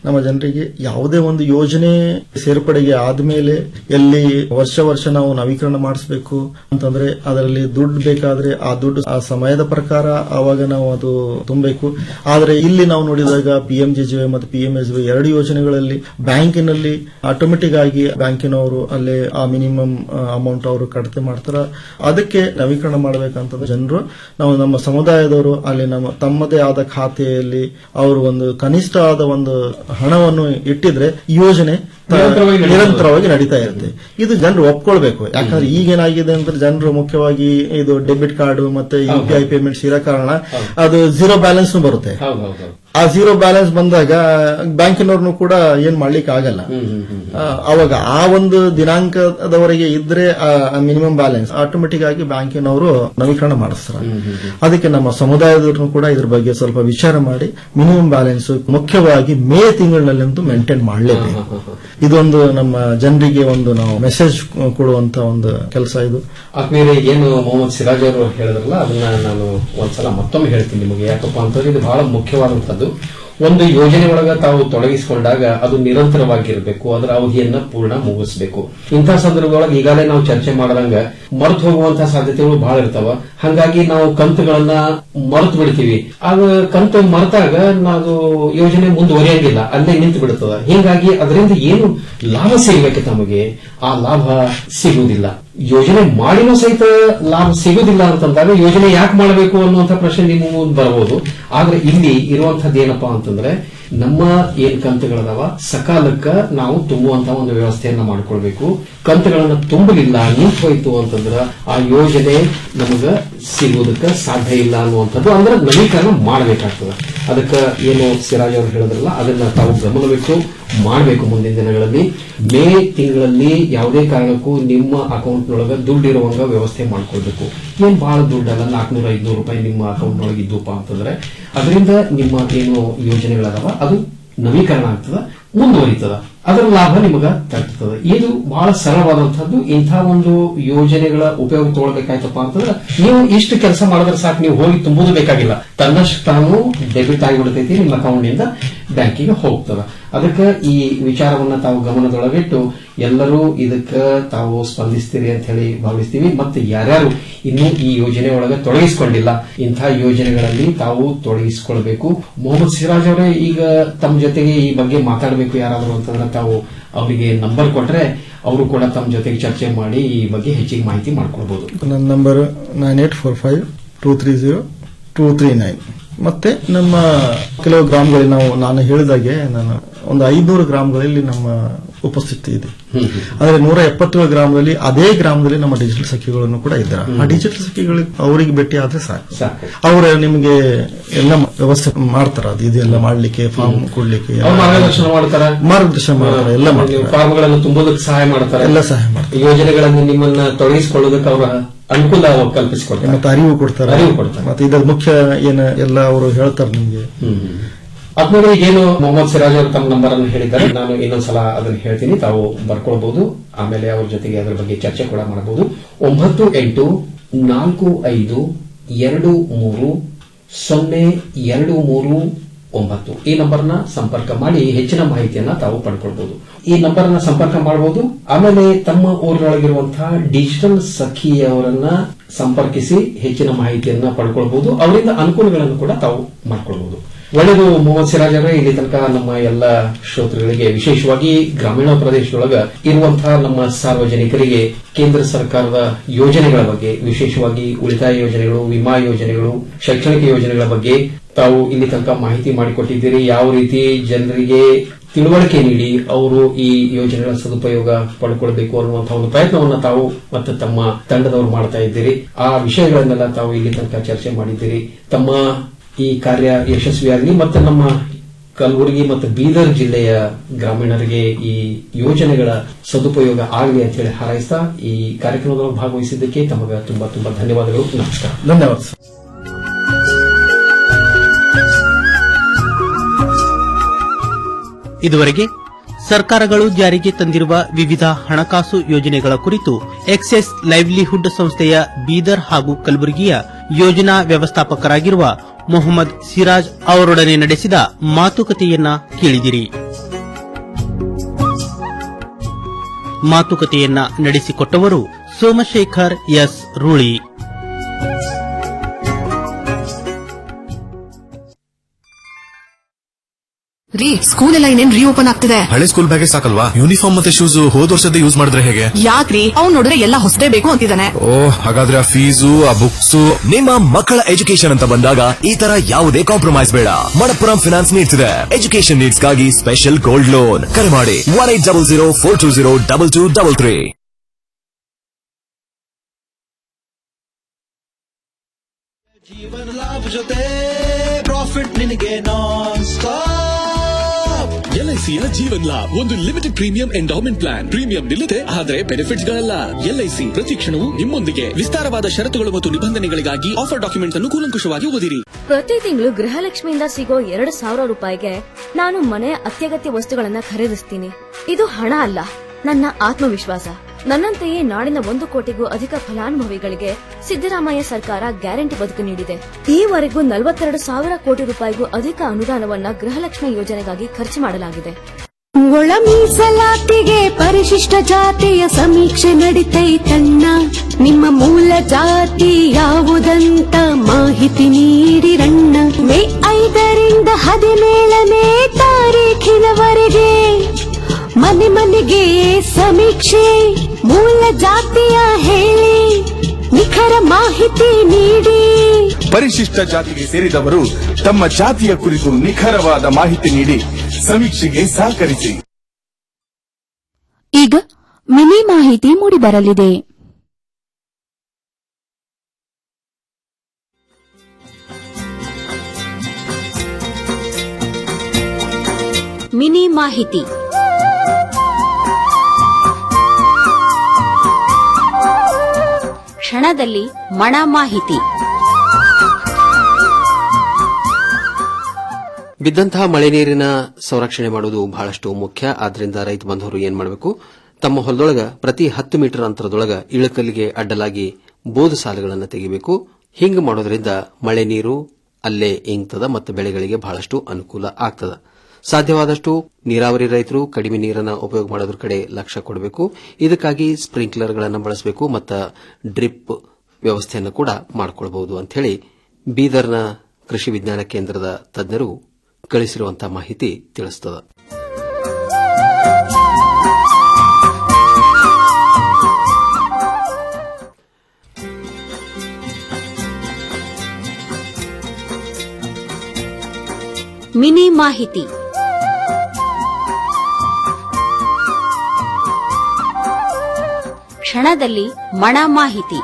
Q: ನಮ್ಮ ಜನರಿಗೆ ಯಾವುದೇ ಒಂದು ಯೋಜನೆ ಸೇರ್ಪಡೆಗೆ ಆದ್ಮೇಲೆ ಎಲ್ಲಿ ವರ್ಷ ವರ್ಷ ನಾವು ನವೀಕರಣ ಮಾಡಿಸ್ಬೇಕು ಅಂತಂದ್ರೆ ಅದರಲ್ಲಿ ದುಡ್ಡು ಬೇಕಾದ್ರೆ ಆ ದುಡ್ಡು ಆ ಸಮಯದ ಪ್ರಕಾರ ಆವಾಗ ನಾವು ಅದು ತುಂಬಬೇಕು ಆದ್ರೆ ಇಲ್ಲಿ ನಾವು ನೋಡಿದಾಗ ಪಿ ಎಂ ಜೆ ಮತ್ತು ಪಿ ಎಂ ಎಸ್ ಎರಡು ಯೋಜನೆಗಳಲ್ಲಿ ಬ್ಯಾಂಕಿನಲ್ಲಿ ಆಟೋಮೆಟಿಕ್ ಆಗಿ ಬ್ಯಾಂಕಿನವರು ಅಲ್ಲೇ ಆ ಮಿನಿಮಮ್ ಅಮೌಂಟ್ ಅವರು ಕಡಿತ ಮಾಡ್ತಾರ ಅದಕ್ಕೆ ನವೀಕರಣ ಮಾಡಬೇಕಂತಂದ್ರೆ ಜನರು ನಾವು ನಮ್ಮ ಸಮುದಾಯದವರು ಅಲ್ಲಿ ನಮ್ಮ ತಮ್ಮದೇ ಆದ ಖಾತೆಯಲ್ಲಿ ಅವರು ಒಂದು ಕನಿಷ್ಠ ಆದ ಒಂದು ಹಣವನ್ನು ಇಟ್ಟಿದ್ರೆ ಈ ಯೋಜನೆ ತ-
N: ನಿರಂತರವಾಗಿ ನಡೀತದೆ.
Q: ನಿರಂತರವಾಗಿ ನಡೀತಾ ಇರುತ್ತೆ ಇದು ಜನರು ಒಪ್ಕೊಳ್ಬೇಕು ಯಾಕಂದ್ರೆ ಈಗೇನಾಗಿದೆ ಅಂದ್ರೆ ಜನರು ಮುಖ್ಯವಾಗಿ ಇದು ಡೆಬಿಟ್ ಕಾರ್ಡ್ ಮತ್ತೆ ಯು ಪಿ ಐ ಪೇಮೆಂಟ್ಸ್ ಇರೋ ಕಾರಣ ಅದು ಝೀರೋ ಬ್ಯಾಲೆನ್ಸ್ ಬರುತ್ತೆ
N: ಹೌದೌದು
Q: ಆ ಝೀರೋ ಬ್ಯಾಲೆನ್ಸ್ ಬಂದಾಗ ಬ್ಯಾಂಕಿನವ್ರನ್ನು ಕೂಡ ಏನ್ ಮಾಡ್ಲಿಕ್ಕೆ ಆಗಲ್ಲ ಆ, ಅವಾಗ ಆ ಒಂದು ದಿನಾಂಕದವರೆಗೆ ಇದ್ರೆ ಮಿನಿಮಮ್ ಬ್ಯಾಲೆನ್ಸ್ ಆಟೋಮೆಟಿಕ್ ಆಗಿ ಬ್ಯಾಂಕಿನವರು ನವೀಕರಣ ಮಾಡಿಸ್ತಾರೆ ಅದಕ್ಕೆ ನಮ್ಮ ಸಮುದಾಯದವ್ರನ್ನು ಕೂಡ ಇದ್ರ ಬಗ್ಗೆ ಸ್ವಲ್ಪ ವಿಚಾರ ಮಾಡಿ ಮಿನಿಮಮ್ ಬ್ಯಾಲೆನ್ಸ್ ಮುಖ್ಯವಾಗಿ ಮೇ ತಿಂಗಳಿನಲ್ಲಂತೂ ಮೇಂಟೈನ್ ಮಾಡಲೇಬೇಕು ಇದೊಂದು ನಮ್ಮ ಜನರಿಗೆ ಒಂದು ನಾವು ಮೆಸೇಜ್ ಕೊಡುವಂತ ಒಂದು ಕೆಲಸ ಇದು
N: ಆದ್ಮೇಲೆ ಏನು ಮೊಹಮ್ಮದ್ ಸಿರಾಜ್ ಅವರು ಹೇಳಿದ್ರಲ್ಲ ಅದನ್ನ ನಾನು ಒಂದ್ಸಲ ಮತ್ತೊಮ್ಮೆ ಹೇಳ್ತೀನಿ ನಿಮಗೆ ಯಾಕಪ್ಪ ಅಂತಂದ್ರೆ ಇದು ಬಹಳ ಮುಖ್ಯವಾದಂತದ್ದು ಒಂದು ಯೋಜನೆ ಒಳಗ ತಾವು ತೊಡಗಿಸಿಕೊಂಡಾಗ ಅದು ನಿರಂತರವಾಗಿರಬೇಕು ಅದರ ಅವಧಿಯನ್ನ ಪೂರ್ಣ ಮುಗಿಸಬೇಕು ಇಂತಹ ಸಂದರ್ಭದೊಳಗೆ ಈಗಾಗಲೇ ನಾವು ಚರ್ಚೆ ಮಾಡದಂಗ ಮರೆತು ಹೋಗುವಂತಹ ಸಾಧ್ಯತೆಗಳು ಬಹಳ ಇರ್ತಾವ ಹಂಗಾಗಿ ನಾವು ಕಂತುಗಳನ್ನ ಮರೆತು ಬಿಡ್ತೀವಿ ಆಗ ಕಂತು ಮರೆತಾಗ ನಾವು ಯೋಜನೆ ಮುಂದುವರಿಯಂಗಿಲ್ಲ ಅಲ್ಲೇ ನಿಂತು ಬಿಡುತ್ತದ ಹೀಗಾಗಿ ಅದರಿಂದ ಏನು ಲಾಭ ಸಿಗಬೇಕು ತಮಗೆ ಆ ಲಾಭ ಸಿಗುವುದಿಲ್ಲ ಯೋಜನೆ ಮಾಡಿನೂ ಸಹಿತ ಲಾಭ ಸಿಗುದಿಲ್ಲ ಅಂತಂದಾಗ ಯೋಜನೆ ಯಾಕೆ ಮಾಡಬೇಕು ಅನ್ನುವಂಥ ಪ್ರಶ್ನೆ ನಿಮ್ಮ ಮುಂದೆ ಬರಬಹುದು ಆದ್ರೆ ಇಲ್ಲಿ ಇರುವಂತದ್ದು ಏನಪ್ಪಾ ಅಂತಂದ್ರೆ ನಮ್ಮ ಏನ್ ಕಂತುಗಳದಾವ ಸಕಾಲಕ್ಕ ನಾವು ತುಂಬುವಂತ ಒಂದು ವ್ಯವಸ್ಥೆಯನ್ನ ಮಾಡ್ಕೊಳ್ಬೇಕು ಕಂತುಗಳನ್ನ ತುಂಬಲಿಲ್ಲ ನಿಂತು ಹೋಯ್ತು ಅಂತಂದ್ರ ಆ ಯೋಜನೆ ನಮಗ ಸಿಗುವುದಕ್ಕೆ ಸಾಧ್ಯ ಇಲ್ಲ ಅನ್ನುವಂಥದ್ದು ಅಂದ್ರೆ ನವೀಕರಣ ಮಾಡಬೇಕಾಗ್ತದೆ ಅದಕ್ಕೆ ಏನು ಸಿರಾಜ್ ಅವರು ಹೇಳಿದ್ರಲ್ಲ ಅದನ್ನ ತಾವು ಗಮನವಿಟ್ಟು ಮಾಡಬೇಕು ಮುಂದಿನ ದಿನಗಳಲ್ಲಿ ಮೇ ತಿಂಗಳಲ್ಲಿ ಯಾವುದೇ ಕಾರಣಕ್ಕೂ ನಿಮ್ಮ ಅಕೌಂಟ್ನೊಳಗ ದುಡ್ಡು ಇರುವಂಗ ವ್ಯವಸ್ಥೆ ಮಾಡ್ಕೊಳ್ಬೇಕು ಏನ್ ಬಹಳ ದುಡ್ಡಲ್ಲ ನಾಲ್ಕನೂರ ಐದ್ನೂರು ರೂಪಾಯಿ ನಿಮ್ಮ ಅಕೌಂಟ್ನೊಳಗೆ ಇದ್ದೂಪ ಅಂತಂದ್ರೆ ಅದರಿಂದ ನಿಮ್ಮ ಏನು ಯೋಜನೆಗಳದಾವ ಅದು ನವೀಕರಣ ಆಗ್ತದ ಮುಂದುವರಿತದ ಅದರ ಲಾಭ ನಿಮಗ ತರ್ತದೆ ಇದು ಬಹಳ ಸರಳವಾದಂತಹದ್ದು ಇಂಥ ಒಂದು ಯೋಜನೆಗಳ ಉಪಯೋಗ ತಗೊಳ್ಬೇಕಾಯ್ತಪ್ಪ ಅಂತಂದ್ರೆ ನೀವು ಇಷ್ಟು ಕೆಲಸ ಮಾಡಿದ್ರೆ ಸಾಕು ನೀವು ಹೋಗಿ ತುಂಬುದು ಬೇಕಾಗಿಲ್ಲ ತನ್ನಷ್ಟು ತಾನು ಡೆಬಿಟ್ ಆಗಿಬಿಡ್ತೈತಿ ನಿಮ್ಮ ಅಕೌಂಟ್ ನಿಂದ ಬ್ಯಾಂಕಿಗೆ ಹೋಗ್ತದ ಅದಕ್ಕೆ ಈ ವಿಚಾರವನ್ನ ತಾವು ಗಮನದೊಳಗಿಟ್ಟು ಎಲ್ಲರೂ ಇದಕ್ಕೆ ತಾವು ಸ್ಪಂದಿಸ್ತೀರಿ ಅಂತ ಹೇಳಿ ಭಾವಿಸ್ತೀವಿ ಮತ್ತೆ ಯಾರ್ಯಾರು ಇನ್ನೂ ಈ ಯೋಜನೆ ಒಳಗೆ ತೊಡಗಿಸಿಕೊಂಡಿಲ್ಲ ಇಂಥ ಯೋಜನೆಗಳಲ್ಲಿ ತಾವು ತೊಡಗಿಸಿಕೊಳ್ಬೇಕು ಮೊಹಮ್ಮದ್ ಸಿರಾಜ್ ಅವರೇ ಈಗ ತಮ್ಮ ಜೊತೆಗೆ ಈ ಬಗ್ಗೆ ಮಾತಾಡಬೇಕು ಯಾರಾದರೂ ಅಂತಂದ್ರೆ ತಾವು ಅವರಿಗೆ ನಂಬರ್ ಕೊಟ್ರೆ ಅವರು ಕೂಡ ತಮ್ಮ ಜೊತೆಗೆ ಚರ್ಚೆ ಮಾಡಿ ಈ ಬಗ್ಗೆ ಹೆಚ್ಚಿಗೆ ಮಾಹಿತಿ ಮಾಡ್ಕೊಳ್ಬಹುದು
Q: ನನ್ನ number nine eight four five two three zero two three nine ಮತ್ತೆ ನಮ್ಮ ಕೆಲವು ಗ್ರಾಮಗಳಲ್ಲಿ ನಾವು ನಾನು ಹೇಳಿದಾಗೆ ನಾನು ಒಂದು ಐನೂರು ಗ್ರಾಮಗಳಲ್ಲಿ ನಮ್ಮ ಉಪಸ್ಥಿತಿ ಇದೆ ಆದ್ರೆ ನೂರ ಎಪ್ಪತ್ತೇಳು ಗ್ರಾಮದಲ್ಲಿ ಅದೇ ಗ್ರಾಮದಲ್ಲಿ ನಮ್ಮ ಡಿಜಿಟಲ್ ಸಖಿಗಳನ್ನು ಕೂಡ ಇದ್ದಾರೆ ಆ ಡಿಜಿಟಲ್ ಸಖಿಗಳಿಗೆ ಅವರಿಗೆ ಭೇಟಿ ಆದ್ರೆ ಸಾಕು ಅವರ ನಿಮಗೆ ಎಲ್ಲ ವ್ಯವಸ್ಥೆ ಮಾಡ್ತಾರ ಅದು ಇದೆಲ್ಲ ಮಾಡ್ಲಿಕ್ಕೆ ಫಾರ್ಮ್ ಕೊಡ್ಲಿಕ್ಕೆ ಎಲ್ಲ
N: ಅವ್ರು ಮಾರ್ಗದರ್ಶನ ಮಾಡ್ತಾರ
Q: ಮಾರ್ಗದರ್ಶನ ಮಾಡ್ತಾರೆ ಎಲ್ಲ ಮಾಡ್ತಾರೆ
N: ಫಾರ್ಮ್ಗಳನ್ನು ತುಂಬೋದಕ್ಕೆ ಸಹಾಯ ಮಾಡ್ತಾರೆ
Q: ಎಲ್ಲ ಸಹಾಯ ಮಾಡ್ತಾರೆ
N: ಯೋಜನೆಗಳನ್ನು ನಿಮ್ಮನ್ನ ತೊಡಗಿಸಿಕೊಳ್ಳೋದಕ್ಕೆ ಅವರ ಅನುಕೂಲ ಕಲ್ಪಿಸಿಕೊಡ್ತಾರೆ
Q: ಮತ್ತೆ ಅರಿವು ಕೊಡ್ತಾರೆ
N: ಅರಿವು ಕೊಡ್ತಾರೆ.
Q: ಮತ್ತೆ ಇದರ ಮುಖ್ಯ ಏನ ಎಲ್ಲ ಅವರು ಹೇಳ್ತಾರೆ ನಿಮ್ಗೆ
N: ಆದ್ಮೇಲೆ ಈಗೇನು ಮೊಹಮ್ಮದ್ ಸಿರಾಜ್ ಅವರು ತಮ್ಮ ನಂಬರ್ ಅನ್ನು ಹೇಳಿದ್ದಾರೆ ನಾನು ಇನ್ನೊಂದ್ಸಲ ಅದನ್ನು ಹೇಳ್ತೀನಿ ತಾವು ಬರ್ಕೊಳ್ಬಹುದು ಆಮೇಲೆ ಅವ್ರ ಜೊತೆಗೆ ಅದರ ಬಗ್ಗೆ ಚರ್ಚೆ ಕೂಡ ಮಾಡಬಹುದು ಒಂಬತ್ತು ಎಂಟು ನಾಲ್ಕು ಐದು ಎರಡು ಮೂರು ಸೊನ್ನೆ ಎರಡು ಮೂರು ಒಂಬತ್ತು ಈ ನಂಬರ್ನ ಸಂಪರ್ಕ ಮಾಡಿ ಹೆಚ್ಚಿನ ಮಾಹಿತಿಯನ್ನ ತಾವು ಪಡ್ಕೊಳ್ಬಹುದು ಈ ನಂಬರ್ನ ಸಂಪರ್ಕ ಮಾಡಬಹುದು ಆಮೇಲೆ ತಮ್ಮ ಊರಿನೊಳಗಿರುವಂತಹ ಡಿಜಿಟಲ್ ಸಖಿಯವರನ್ನ ಸಂಪರ್ಕಿಸಿ ಹೆಚ್ಚಿನ ಮಾಹಿತಿಯನ್ನ ಪಡ್ಕೊಳ್ಬಹುದು ಅವರಿಂದ ಅನುಕೂಲಗಳನ್ನು ಕೂಡ ತಾವು ಮಾಡ್ಕೊಳ್ಬಹುದು ಒಳ್ಳೆಯದು ಮೊಹಮ್ಮದ್ ಸಿರಾಜ್ ಅವರೇ ಇಲ್ಲಿ ತನಕ ನಮ್ಮ ಎಲ್ಲ ಶ್ರೋತೃಗಳಿಗೆ ವಿಶೇಷವಾಗಿ ಗ್ರಾಮೀಣ ಪ್ರದೇಶದೊಳಗ ಇರುವಂತಹ ನಮ್ಮ ಸಾರ್ವಜನಿಕರಿಗೆ ಕೇಂದ್ರ ಸರ್ಕಾರದ ಯೋಜನೆಗಳ ಬಗ್ಗೆ ವಿಶೇಷವಾಗಿ ಉಳಿತಾಯ ಯೋಜನೆಗಳು ವಿಮಾ ಯೋಜನೆಗಳು ಶೈಕ್ಷಣಿಕ ಯೋಜನೆಗಳ ಬಗ್ಗೆ ತಾವು ಇಲ್ಲಿ ತನಕ ಮಾಹಿತಿ ಮಾಡಿಕೊಟ್ಟಿದ್ದೀರಿ ಯಾವ ರೀತಿ ಜನರಿಗೆ ತಿಳುವಳಿಕೆ ನೀಡಿ ಅವರು ಈ ಯೋಜನೆಗಳ ಸದುಪಯೋಗ ಪಡ್ಕೊಳ್ಬೇಕು ಅನ್ನುವಂತಹ ಒಂದು ಪ್ರಯತ್ನವನ್ನ ತಾವು ಮತ್ತು ತಮ್ಮ ತಂಡದವರು ಮಾಡ್ತಾ ಇದ್ದೀರಿ ಆ ವಿಷಯಗಳನ್ನೆಲ್ಲ ತಾವು ಇಲ್ಲಿ ತನಕ ಚರ್ಚೆ ಮಾಡಿದ್ದೀರಿ ತಮ್ಮ ಈ ಕಾರ್ಯ ಯಶಸ್ವಿಯಾಗಲಿ ಮತ್ತು ನಮ್ಮ ಕಲಬುರಗಿ ಮತ್ತು ಬೀದರ್ ಜಿಲ್ಲೆಯ ಗ್ರಾಮೀಣರಿಗೆ ಈ ಯೋಜನೆಗಳ ಸದುಪಯೋಗ ಆಗಲಿ ಅಂತ ಹೇಳಿ ಹಾರೈಸ್ತಾ ಈ ಕಾರ್ಯಕ್ರಮದಲ್ಲಿ ಭಾಗವಹಿಸಿದ್ದಕ್ಕೆ ತಮಗೆ ತುಂಬಾ ತುಂಬಾ ಧನ್ಯವಾದಗಳು ನಮಸ್ಕಾರ
Q: ಧನ್ಯವಾದ ಸರ್
P: ಇದುವರೆಗೆ ಸರ್ಕಾರಗಳು ಜಾರಿಗೆ ತಂದಿರುವ ವಿವಿಧ ಹಣಕಾಸು ಯೋಜನೆಗಳ ಕುರಿತು ಎಕ್ಸೆಸ್ ಲೈವ್ಲಿಹುಡ್ ಸಂಸ್ಥೆಯ ಬೀದರ್ ಹಾಗೂ ಕಲಬುರಗಿಯ ಯೋಜನಾ ವ್ಯವಸ್ಥಾಪಕರಾಗಿರುವ ಮೊಹಮ್ಮದ್ ಸಿರಾಜ್ ಅವರೊಡನೆ ನಡೆಸಿದ ಮಾತುಕತೆಯನ್ನ ಕೇಳಿದಿರಿ ಮಾತುಕತೆಯನ್ನ ನಡೆಸಿಕೊಟ್ಟವರು ಸೋಮಶೇಖರ್ ಎಸ್ ರೂಳಿ
F: ರೀ ಸ್ಕೂಲ್ ಎಲ್ಲ ಇನ್ನೇನ್ ರೀಓಪನ್ ಆಗ್ತಿದೆ
G: ಹಳೆ ಸ್ಕೂಲ್ ಬ್ಯಾಗೇ ಸಾಕಲ್ವಾ ಯೂನಿಫಾರ್ಮ್ ಮತ್ತೆ ಶೂಸ್ ಹೋದ್ ವರ್ಷದ ಯೂಸ್ ಮಾಡಿದ್ರೆ ಹೇಗೆ
F: ಯಾಕ್ರಿ ಅವ್ನ್ ನೋಡಿದ್ರೆ ಎಲ್ಲ ಹೊಸದೇ ಬೇಕು ಅಂತಿದ್ದಾನೆ
G: ಓ ಹಾಗಾದ್ರೆ ಆ ಫೀಸು ಆ ಬುಕ್ಸ್
H: ನಿಮ್ಮ ಮಕ್ಕಳ ಎಜುಕೇಶನ್ ಅಂತ ಬಂದಾಗ ಈ ತರ ಯಾವುದೇ ಕಾಂಪ್ರಮೈಸ್ ಬೇಡ ಮಣಪ್ಪುರಂ ಫಿನಾನ್ಸ್ ನೀಡ್ಸ್ ಇದೆ ಎಜುಕೇಶನ್ ನೀಡ್ಸ್ ಗಾಗಿ ಸ್ಪೆಷಲ್ ಗೋಲ್ಡ್ ಲೋನ್ ಕರೆ ಮಾಡಿ one eight double zero four two zero double two double three
R: ಜೀವನ ಲಾಭ ಜೊತೆ ಪ್ರಾಫಿಟ್ ನಿನಗೆ ನಾನ್ ಸ್ಟಾಪ್
S: ಎಲ್ಐಸಿಯ ಜೀವನ್ ಲಾಭ್ ಒಂದು limited premium endowment plan premium ನಿಲ್ಲದೆ ಆದರೆ ಬೆನಿಫಿಟ್ಸ್ ಗಳಲ್ಲ ಎಲ್ಐಸಿ ಪ್ರತಿ ಕ್ಷಣವೂ ನಿಮ್ಮೊಂದಿಗೆ ವಿಸ್ತಾರವಾದ ಷರತ್ತುಗಳು ಮತ್ತು ನಿಬಂಧನೆಗಳಿಗಾಗಿ ಆಫರ್ ಡಾಕ್ಯುಮೆಂಟ್ ಅನ್ನು ಕೂಲಂಕುಷವಾಗಿ ಓದಿರಿ
I: ಪ್ರತಿ ತಿಂಗಳು ಗೃಹಲಕ್ಷ್ಮಿಯಿಂದ ಸಿಗೋ ಎರಡು ಸಾವಿರ ರೂಪಾಯಿಗೆ ನಾನು ಮನೆಯ ಅತ್ಯಗತ್ಯ ವಸ್ತುಗಳನ್ನ ಖರೀದಿಸ್ತೀನಿ ಇದು ಹಣ ಅಲ್ಲ ನನ್ನ ಆತ್ಮವಿಶ್ವಾಸ ನನ್ನಂತೆಯೇ ನಾಡಿನ ಒಂದು ಕೋಟಿಗೂ ಅಧಿಕ ಫಲಾನುಭವಿಗಳಿಗೆ ಸಿದ್ದರಾಮಯ್ಯ ಸರ್ಕಾರ ಗ್ಯಾರಂಟಿ ಬದುಕು ನೀಡಿದೆ ಈವರೆಗೂ ನಲವತ್ತೆರಡು ಸಾವಿರ ಕೋಟಿ ರೂಪಾಯಿಗೂ ಅಧಿಕ ಅನುದಾನವನ್ನ ಗೃಹಲಕ್ಷ್ಮಿ ಯೋಜನೆಗಾಗಿ ಖರ್ಚು ಮಾಡಲಾಗಿದೆ
T: ಒಳ ಮೀಸಲಾತಿಗೆ ಪರಿಶಿಷ್ಟ ಜಾತಿಯ ಸಮೀಕ್ಷೆ ನಡಿತೈತಣ್ಣ ನಿಮ್ಮ ಮೂಲ ಜಾತಿ ಯಾವುದಂತ ಮಾಹಿತಿ ನೀಡಿರಣ್ಣ ಮೇ ಐದರಿಂದ ಹದಿನೇಳನೇ ತಾರೀಖಿನವರೆಗೆ ಮನೆ ಮನೆಗೆ ಸಮೀಕ್ಷೆ ಮೂಲ ಜಾತಿಯ ಹೇಳಿ ನಿಖರ ಮಾಹಿತಿ ನೀಡಿ
J: ಪರಿಶಿಷ್ಟ ಜಾತಿಗೆ ಸೇರಿದವರು ತಮ್ಮ ಜಾತಿಯ ಕುರಿತು ನಿಖರವಾದ ಮಾಹಿತಿ ನೀಡಿ ಸಮೀಕ್ಷೆಗೆ ಸಹಕರಿಸಿ
A: ಈಗ ಮಿನಿ ಮಾಹಿತಿ ಮೂಡಿಬರಲಿದೆ
U: ಮಿನಿ ಮಾಹಿತಿ ಕ್ಷಣದಲ್ಲಿ ಮಣ ಮಾಹಿತಿ
N: ಬಿದ್ದಂತಹ ಮಳೆ ನೀರಿನ ಸಂರಕ್ಷಣೆ ಮಾಡುವುದು ಬಹಳಷ್ಟು ಮುಖ್ಯ ಆದ್ರಿಂದ ರೈತ ಬಂಧುವರು ಏನ್ ಮಾಡಬೇಕು ತಮ್ಮ ಹೊಲದೊಳಗ ಪ್ರತಿ ಹತ್ತು ಮೀಟರ್ ಅಂತರದೊಳಗ ಇಳಕಲ್ಲಿಗೆ ಅಡ್ಡಲಾಗಿ ಬೋಧು ಸಾಲುಗಳನ್ನು ತೆಗಿಬೇಕು ಹಿಂಗ ಮಾಡೋದ್ರಿಂದ ಮಳೆ ನೀರು ಅಲ್ಲೇ ಇಂಗ್ತದ ಮತ್ತು ಬೆಳೆಗಳಿಗೆ ಬಹಳಷ್ಟು ಅನುಕೂಲ ಆಗ್ತದ ಸಾಧ್ಯವಾದಷ್ಟು ನೀರಾವರಿ ರೈತರು ಕಡಿಮೆ ನೀರನ್ನು ಉಪಯೋಗ ಮಾಡೋದ್ರ ಕಡೆ ಲಕ್ಷ್ಯ ಕೊಡಬೇಕು ಇದಕ್ಕಾಗಿ ಸ್ಪ್ರಿಂಕ್ಲರ್ಗಳನ್ನು ಬಳಸಬೇಕು ಮತ್ತು ಡ್ರಿಪ್ ವ್ಯವಸ್ಥೆಯನ್ನು ಕೂಡ ಮಾಡಿಕೊಳ್ಬಹುದು ಅಂತ ಹೇಳಿ ಬೀದರ್ನ ಕೃಷಿ ವಿಜ್ಞಾನ ಕೇಂದ್ರದ ತಜ್ಞರು ಕಳಿಸಿರುವಂತಹ ಮಾಹಿತಿ ತಿಳಿಸ್ತದ
U: ಮಿನಿ ಮಾಹಿತಿ ಕ್ಷಣದಲ್ಲಿ ಮಣ ಮಾಹಿತಿ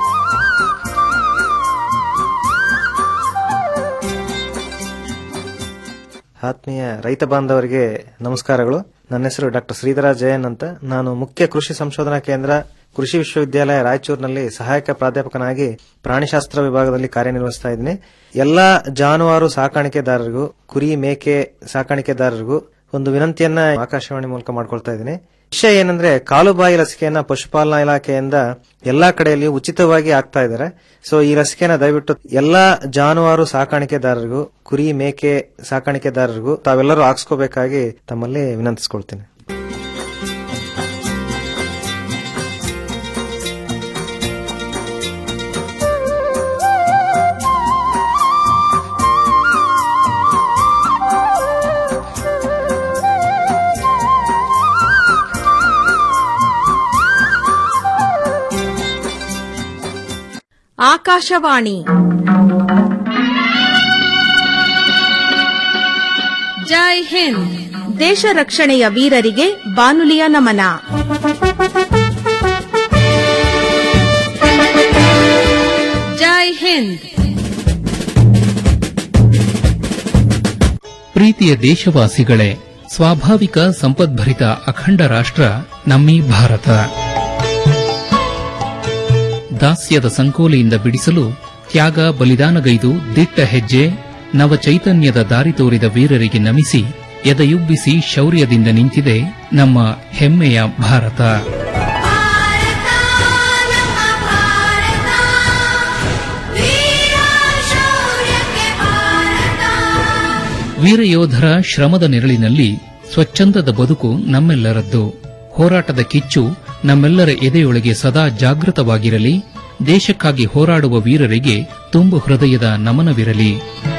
V: ಆತ್ಮೀಯ ರೈತ ಬಾಂಧವರಿಗೆ ನಮಸ್ಕಾರಗಳು ನನ್ನ ಹೆಸರು ಡಾಕ್ಟರ್ ಶ್ರೀಧರ ಜಯನ್ ಅಂತ ನಾನು ಮುಖ್ಯ ಕೃಷಿ ಸಂಶೋಧನಾ ಕೇಂದ್ರ ಕೃಷಿ ವಿಶ್ವವಿದ್ಯಾಲಯ ರಾಯಚೂರಿನಲ್ಲಿ ಸಹಾಯಕ ಪ್ರಾಧ್ಯಾಪಕನಾಗಿ ಪ್ರಾಣಿಶಾಸ್ತ್ರ ವಿಭಾಗದಲ್ಲಿ ಕಾರ್ಯನಿರ್ವಹಿಸ್ತಾ ಇದ್ದೀನಿ ಎಲ್ಲಾ ಜಾನುವಾರು ಸಾಕಾಣಿಕೆದಾರರಿಗೂ ಕುರಿ ಮೇಕೆ ಸಾಕಾಣಿಕೆದಾರರಿಗೂ ಒಂದು ವಿನಂತಿಯನ್ನ ಆಕಾಶವಾಣಿ ಮೂಲಕ ಮಾಡ್ಕೊಳ್ತಾ ಇದ್ದೀನಿ ವಿಷಯ ಏನಂದ್ರೆ ಕಾಲುಬಾಯಿ ಲಸಿಕೆಯನ್ನ ಪಶುಪಾಲನಾ ಇಲಾಖೆಯಿಂದ ಎಲ್ಲಾ ಕಡೆಯಲ್ಲಿ ಉಚಿತವಾಗಿ ಆಗ್ತಾ ಇದ್ದಾರೆ ಸೊ ಈ ಲಸಿಕೆನ ದಯವಿಟ್ಟು ಎಲ್ಲಾ ಜಾನುವಾರು ಸಾಕಾಣಿಕೆದಾರರಿಗೂ ಕುರಿ ಮೇಕೆ ಸಾಕಾಣಿಕೆದಾರರಿಗೂ ತಾವೆಲ್ಲರೂ ಹಾಕ್ಸ್ಕೋಬೇಕಾಗಿ ತಮ್ಮಲ್ಲಿ ವಿನಂತಿಸ್ಕೊಳ್ತೀನಿ
W: ಆಕಾಶವಾಣಿ ಜೈ ಹಿಂದ್ ದೇಶ ರಕ್ಷಣೆಯ ವೀರರಿಗೆ ಬಾನುಲಿಯ ನಮನ ಜೈ ಹಿಂದ್
X: ಪ್ರೀತಿಯ ದೇಶವಾಸಿಗಳೇ ಸ್ವಾಭಾವಿಕ ಸಂಪದ್ಭರಿತ ಅಖಂಡ ರಾಷ್ಟ್ರ ನಮ್ಮೀ ಭಾರತ ದಾಸ್ಯದ ಸಂಕೋಲೆಯಿಂದ ಬಿಡಿಸಲು ತ್ಯಾಗ ಬಲಿದಾನಗೈದು ದಿಟ್ಟ ಹೆಜ್ಜೆ ನವ ಚೈತನ್ಯದ ದಾರಿ ತೋರಿದ ವೀರರಿಗೆ ನಮಿಸಿ ಎದೆಯುಬ್ಬಿಸಿ ಶೌರ್ಯದಿಂದ ನಿಂತಿದೆ ನಮ್ಮ ಹೆಮ್ಮೆಯ ಭಾರತ ವೀರಯೋಧರ ಶ್ರಮದ ನೆರಳಿನಲ್ಲಿ ಸ್ವಚ್ಛಂದದ ಬದುಕು ನಮ್ಮೆಲ್ಲರದ್ದು ಹೋರಾಟದ ಕಿಚ್ಚು ನಮ್ಮೆಲ್ಲರ ಎದೆಯೊಳಗೆ ಸದಾ ಜಾಗೃತವಾಗಿರಲಿ ದೇಶಕ್ಕಾಗಿ ಹೋರಾಡುವ ವೀರರಿಗೆ ತುಂಬು ಹೃದಯದ ನಮನವಿರಲಿ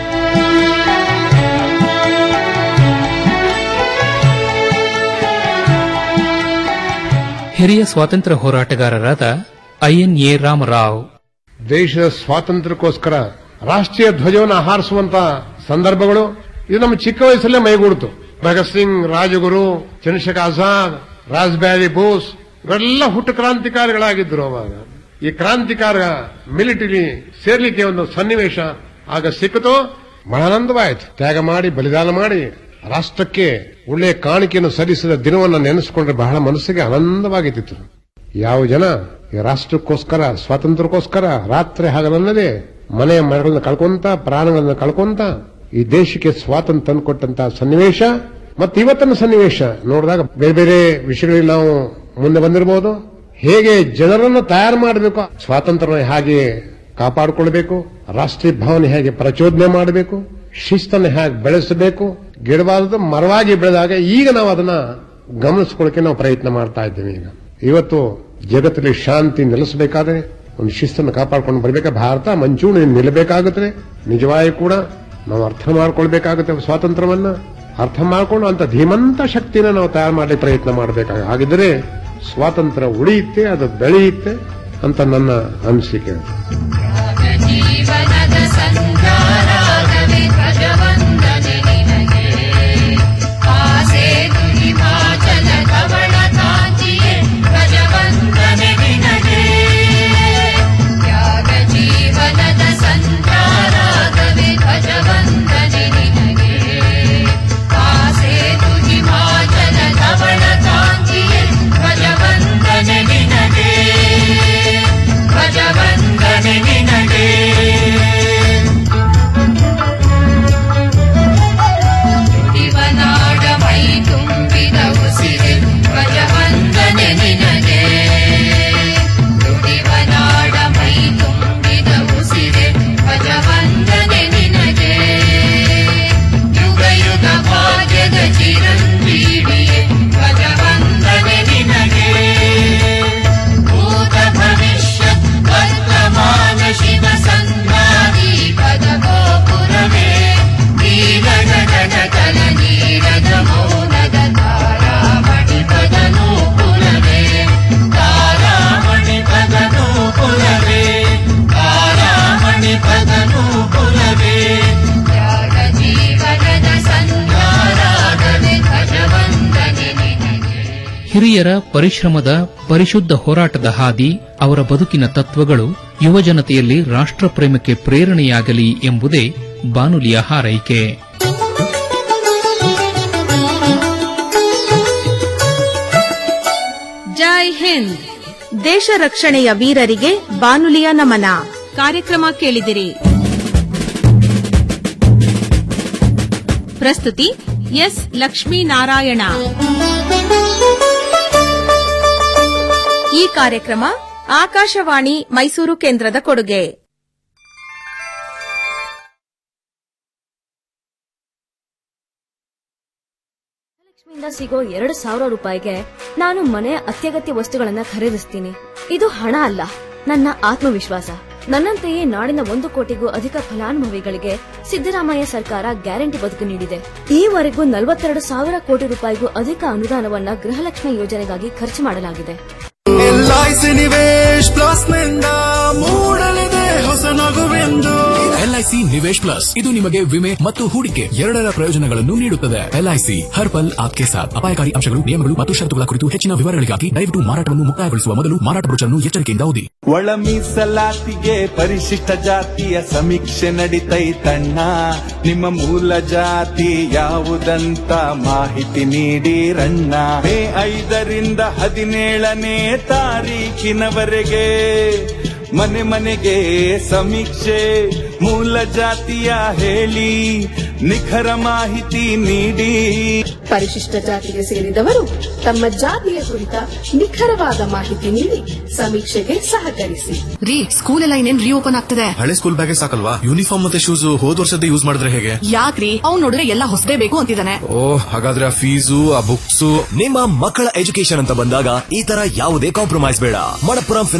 X: ಹಿರಿಯ ಸ್ವಾತಂತ್ರ್ಯ ಹೋರಾಟಗಾರರಾದ ಐಎನ್ಎ ರಾಮರಾವ್
B: ದೇಶದ ಸ್ವಾತಂತ್ರ್ಯಕ್ಕೋಸ್ಕರ ರಾಷ್ಟ್ರೀಯ ಧ್ವಜವನ್ನು ಹಾರಿಸುವಂತ ಸಂದರ್ಭಗಳು ಇದು ನಮ್ಮ ಚಿಕ್ಕ ವಯಸ್ಸಲ್ಲೇ ಮೈಗೂಡ್ತು ಭಗತ್ ಸಿಂಗ್ ರಾಜಗುರು ಚಂದ್ರಶೇಖರ್ ಆಜಾದ್ ರಾಜ್ಬ್ಯಾರಿ ಬೋಸ್ ಇವರೆಲ್ಲ ಹುಟ್ಟು ಕ್ರಾಂತಿಕಾರಿಗಳಾಗಿದ್ದರು ಅವಾಗ ಈ ಕ್ರಾಂತಿಕಾರ ಮಿಲಿಟರಿ ಸೇರ್ಲಿಕ್ಕೆ ಒಂದು ಸನ್ನಿವೇಶ ಆಗ ಸಿಕ್ಕಿತು ಬಹಳ ಆನಂದವಾಯಿತು ತ್ಯಾಗ ಮಾಡಿ ಬಲಿದಾನ ಮಾಡಿ ರಾಷ್ಟ್ರಕ್ಕೆ ಒಳ್ಳೆಯ ಕಾಣಿಕೆಯನ್ನು ಸಲ್ಲಿಸಿದ ದಿನವನ್ನು ನೆನೆಸಿಕೊಂಡ್ರೆ ಬಹಳ ಮನಸ್ಸಿಗೆ ಆನಂದವಾಗಿತ್ತು ಯಾವ ಜನ ಈ ರಾಷ್ಟ್ರಕ್ಕೋಸ್ಕರ ಸ್ವಾತಂತ್ರ್ಯಕ್ಕೋಸ್ಕರ ರಾತ್ರಿ ಹಗಲನ್ನದೇ ಮನೆಯ ಮರಗಳನ್ನು ಕಳ್ಕೊಂತ ಪ್ರಾಣಗಳನ್ನು ಕಳ್ಕೊಂತ ಈ ದೇಶಕ್ಕೆ ಸ್ವಾತಂತ್ರ್ಯ ತಂದುಕೊಟ್ಟಂತಹ ಸನ್ನಿವೇಶ ಮತ್ತು ಇವತ್ತಿನ ಸನ್ನಿವೇಶ ನೋಡಿದಾಗ ಬೇರೆ ಬೇರೆ ವಿಷಯಗಳಲ್ಲಿ ನಾವು ಮುಂದೆ ಬಂದಿರಬಹುದು ಹೇಗೆ ಜನರನ್ನು ತಯಾರು ಮಾಡಬೇಕು ಸ್ವಾತಂತ್ರ್ಯ ಹೇಗೆ ಕಾಪಾಡಿಕೊಳ್ಬೇಕು ರಾಷ್ಟ್ರೀಯ ಭಾವನೆ ಹೇಗೆ ಪ್ರಚೋದನೆ ಮಾಡಬೇಕು ಶಿಸ್ತನ್ನು ಹೇಗೆ ಬೆಳೆಸಬೇಕು ಗಿಡವಾದ ಮರವಾಗಿ ಬೆಳೆದಾಗ ಈಗ ನಾವು ಅದನ್ನ ಗಮನಿಸ್ಕೊಳ್ಳಕ್ಕೆ ನಾವು ಪ್ರಯತ್ನ ಮಾಡ್ತಾ ಇದ್ದೇವೆ ಈಗ ಇವತ್ತು ಜಗತ್ತಲ್ಲಿ ಶಾಂತಿ ನೆಲೆಸಬೇಕಾದ್ರೆ ಒಂದು ಶಿಸ್ತನ್ನು ಕಾಪಾಡ್ಕೊಂಡು ಬರಬೇಕಾ ಭಾರತ ಮಂಚೂಣಿ ನಿಲ್ಲಬೇಕಾಗುತ್ತದೆ ನಿಜವಾಗಿ ಕೂಡ ನಾವು ಅರ್ಥ ಮಾಡ್ಕೊಳ್ಬೇಕಾಗುತ್ತೆ ಸ್ವಾತಂತ್ರ್ಯವನ್ನ ಅರ್ಥ ಮಾಡ್ಕೊಂಡು ಅಂತ ಧೀಮಂತ ಶಕ್ತಿನ ನಾವು ತಯಾರು ಮಾಡಲಿಕ್ಕೆ ಪ್ರಯತ್ನ ಮಾಡಬೇಕಾಗ ಹಾಗಿದ್ರೆ ಸ್ವಾತಂತ್ರ್ಯ ಉಳಿಯುತ್ತೆ ಅದು ಬೆಳೆಯುತ್ತೆ ಅಂತ ನನ್ನ ಅನಿಸಿಕೆ
C: ಜೀವನದ ಸಂಚಾರಾಗವೇ ಧ್ವಜವಂದನೆ ನಿನಗೆ ಆಸೆ ದುರಿಮಾಚಲ ಕವಳ ಕಾಂಚಿಯೇ ಧ್ವಜವಂದನೆ ನಿನಗೆ ತ್ಯಾಗ ಜೀವನದ ಸಂಚಾರಾಗವೇ ಧ್ವಜವಂದನೆ ನಿನಗೆ ಆಸೆ ದುರಿಮಾಚಲ ಕವಳ ಕಾಂಚಿಯೇ ಧ್ವಜವಂದನೆ ನಿನಗೆ ಧ್ವಜವಂದನೆ ನಿನಗೆ ಇವನಾಡ ಮೈ ತುಂಬಿದ ಉಸಿರೆ ಧ್ವಜವಂದನೆ ನಿನಗೆ ನುಡಿವನಾಡ ಮೈ ತುಂಬಿದ ಉಸಿರೆ ಧ್ವಜವಂದನೆ ನಿನಗೆ ಯುಗ ಯುಗ ಭಾಗ್ಯದ ಚಿರಂಜೀವಿಯೇ ಧ್ವಜವಂದನೆ ನಿನಗೆ ಭೂತ ಭವಿಷ್ಯ ವರ್ತಮಾನ ಶಿವ ಸಂಗಾದಿ ಪದ ಗೋಪುರವೇ ನೀಲ ಗಗನ ತಲ ನೀರದ ಮೌನದ ತಾರಾಮಣಿ ಪದ ನೂಪುರವೇ ತಾರಾಮಣಿ ಪದ ನೂಪುರವೇ ತಾರಾಮಣಿ ಪದ ನೂಪುರವೇ ತ್ಯಾಗ ಜೀವನದ ಸಂಸಾರಾಗದೆ ಧ್ವಜವಂದನೆ ನಿನಗೆ
X: ಹಿರಿಯರ ಪರಿಶ್ರಮದ ಪರಿಶುದ್ಧ ಹೋರಾಟದ ಹಾದಿ ಅವರ ಬದುಕಿನ ತತ್ವಗಳು ಯುವಜನತೆಯಲ್ಲಿ ರಾಷ್ಟ್ರ ಪ್ರೇಮಕ್ಕೆ ಪ್ರೇರಣೆಯಾಗಲಿ ಎಂಬುದೇ ಬಾನುಲಿಯ ಹಾರೈಕೆ
W: ಜೈ ಹಿಂದ್ ದೇಶ ರಕ್ಷಣೆಯ ವೀರರಿಗೆ ಬಾನುಲಿಯ ನಮನ ಕಾರ್ಯಕ್ರಮ ಕೇಳಿದಿರಿ ಪ್ರಸ್ತುತಿ ಎಸ್ ಲಕ್ಷ್ಮೀನಾರಾಯಣ ಈ ಕಾರ್ಯಕ್ರಮ ಆಕಾಶವಾಣಿ ಮೈಸೂರು ಕೇಂದ್ರದ ಕೊಡುಗೆ
I: ಇಂದ ಸಿಗೋ ಎರಡು ಸಾವಿರ ರೂಪಾಯಿಗೆ ನಾನು ಮನೆಯ ಅತ್ಯಗತ್ಯ ವಸ್ತುಗಳನ್ನ ಖರೀದಿಸ್ತೀನಿ ಇದು ಹಣ ಅಲ್ಲ ನನ್ನ ಆತ್ಮವಿಶ್ವಾಸ ನನ್ನಂತೆಯೇ ನಾಡಿನ ಒಂದು ಕೋಟಿಗೂ ಅಧಿಕ ಫಲಾನುಭವಿಗಳಿಗೆ ಸಿದ್ದರಾಮಯ್ಯ ಸರ್ಕಾರ ಗ್ಯಾರಂಟಿ ಬದುಕು ನೀಡಿದೆ ಈವರೆಗೂ ನಲವತ್ತೆರಡು ಸಾವಿರ ಕೋಟಿ ರೂಪಾಯಿಗೂ ಅಧಿಕ ಅನುದಾನವನ್ನ ಗೃಹಲಕ್ಷ್ಮಿ ಯೋಜನೆಗಾಗಿ ಖರ್ಚು ಮಾಡಲಾಗಿದೆ
R: ಎಲ್ಐಸಿ ನಿವೇಶ್ ಪ್ಲಸ್ ನಿಂದ ಮೂಡಲಿದೆ ಹೊಸ ನಗುವೆಂದು
S: ಎಲ್ಐಸಿ ನಿವೇಶ್ ಪ್ಲಸ್ ಇದು ನಿಮಗೆ ವಿಮೆ ಮತ್ತು ಹೂಡಿಕೆ ಎರಡರ ಪ್ರಯೋಜನಗಳನ್ನು ನೀಡುತ್ತದೆ ಎಲ್ಐಸಿ ಹರ್ ಪಲ್ ಆಪ್ಕೆ ಸಾಥ್ ಅಪಾಯಕಾರಿ ಅಂಶಗಳು ನಿಯಮಗಳು ಮತ್ತು ಷರತ್ತುಗಳ ಕುರಿತು ಹೆಚ್ಚಿನ ವಿವರಗಳಿಗಾಗಿ ದಯವಿಟ್ಟು ಮಾರಾಟವನ್ನು ಮುಕ್ತಾಯಗೊಳಿಸುವ ಮೊದಲು ಮಾರಾಟ ಬ್ರೋಚರ್ನ್ನು ಎಚ್ಚರಿಕೆಯಿಂದ ಓದಿ
D: ಒಳ ಮೀಸಲಾತಿಗೆ ಪರಿಶಿಷ್ಟ ಜಾತಿಯ ಸಮೀಕ್ಷೆ ನಡಿತೈತಣ್ಣ ನಿಮ್ಮ ಮೂಲ ಜಾತಿ ಯಾವುದಂತ ಮಾಹಿತಿ ನೀಡಿರಣ್ಣ ಮೇ ಐದರಿಂದ ಹದಿನೇಳನೇ ತಾರೀಕಿನವರೆಗೆ ಮನೆ ಮನೆಗೆ ಸಮೀಕ್ಷೆ ಮೂಲ ಜಾತಿಯ ಹೇಳಿ ನಿಖರ ಮಾಹಿತಿ ನೀಡಿ
E: ಪರಿಶಿಷ್ಟ ಜಾತಿಗೆ ಸೇರಿದವರು ತಮ್ಮ ಜಾತಿಯ ಕುರಿತ ನಿಖರವಾದ ಮಾಹಿತಿ ನೀಡಿ ಸಮೀಕ್ಷೆಗೆ ಸಹಕರಿಸಿ
F: ರೀ ಸ್ಕೂಲ್ ಎಲ್ಲ ಇನ್ನೇನ್ ರೀಓಪನ್ ಆಗ್ತದೆ
G: ಹಳೆ ಸ್ಕೂಲ್ ಬ್ಯಾಗೇ ಸಾಕಲ್ವಾ ಯೂನಿಫಾರ್ಮ್ ಮತ್ತೆ ಶೂಸ್ ಹೋದ್ ವರ್ಷದ ಯೂಸ್ ಮಾಡಿದ್ರೆ ಹೇಗೆ
F: ಯಾಕ್ರಿ ಅವ್ನ್ ನೋಡಿದ್ರೆ ಎಲ್ಲ ಹೊಸದೇ ಬೇಕು ಅಂತಿದ್ದಾನೆ
G: ಓ ಹಾಗಾದ್ರೆ ಆ ಫೀಸು ಆ ಬುಕ್ಸ್
H: ನಿಮ್ಮ ಮಕ್ಕಳ ಎಜುಕೇಶನ್ ಅಂತ ಬಂದಾಗ ಈ ತರ ಯಾವುದೇ ಕಾಂಪ್ರಮೈಸ್ ಬೇಡ ಮಣಪ್ಪುರಂ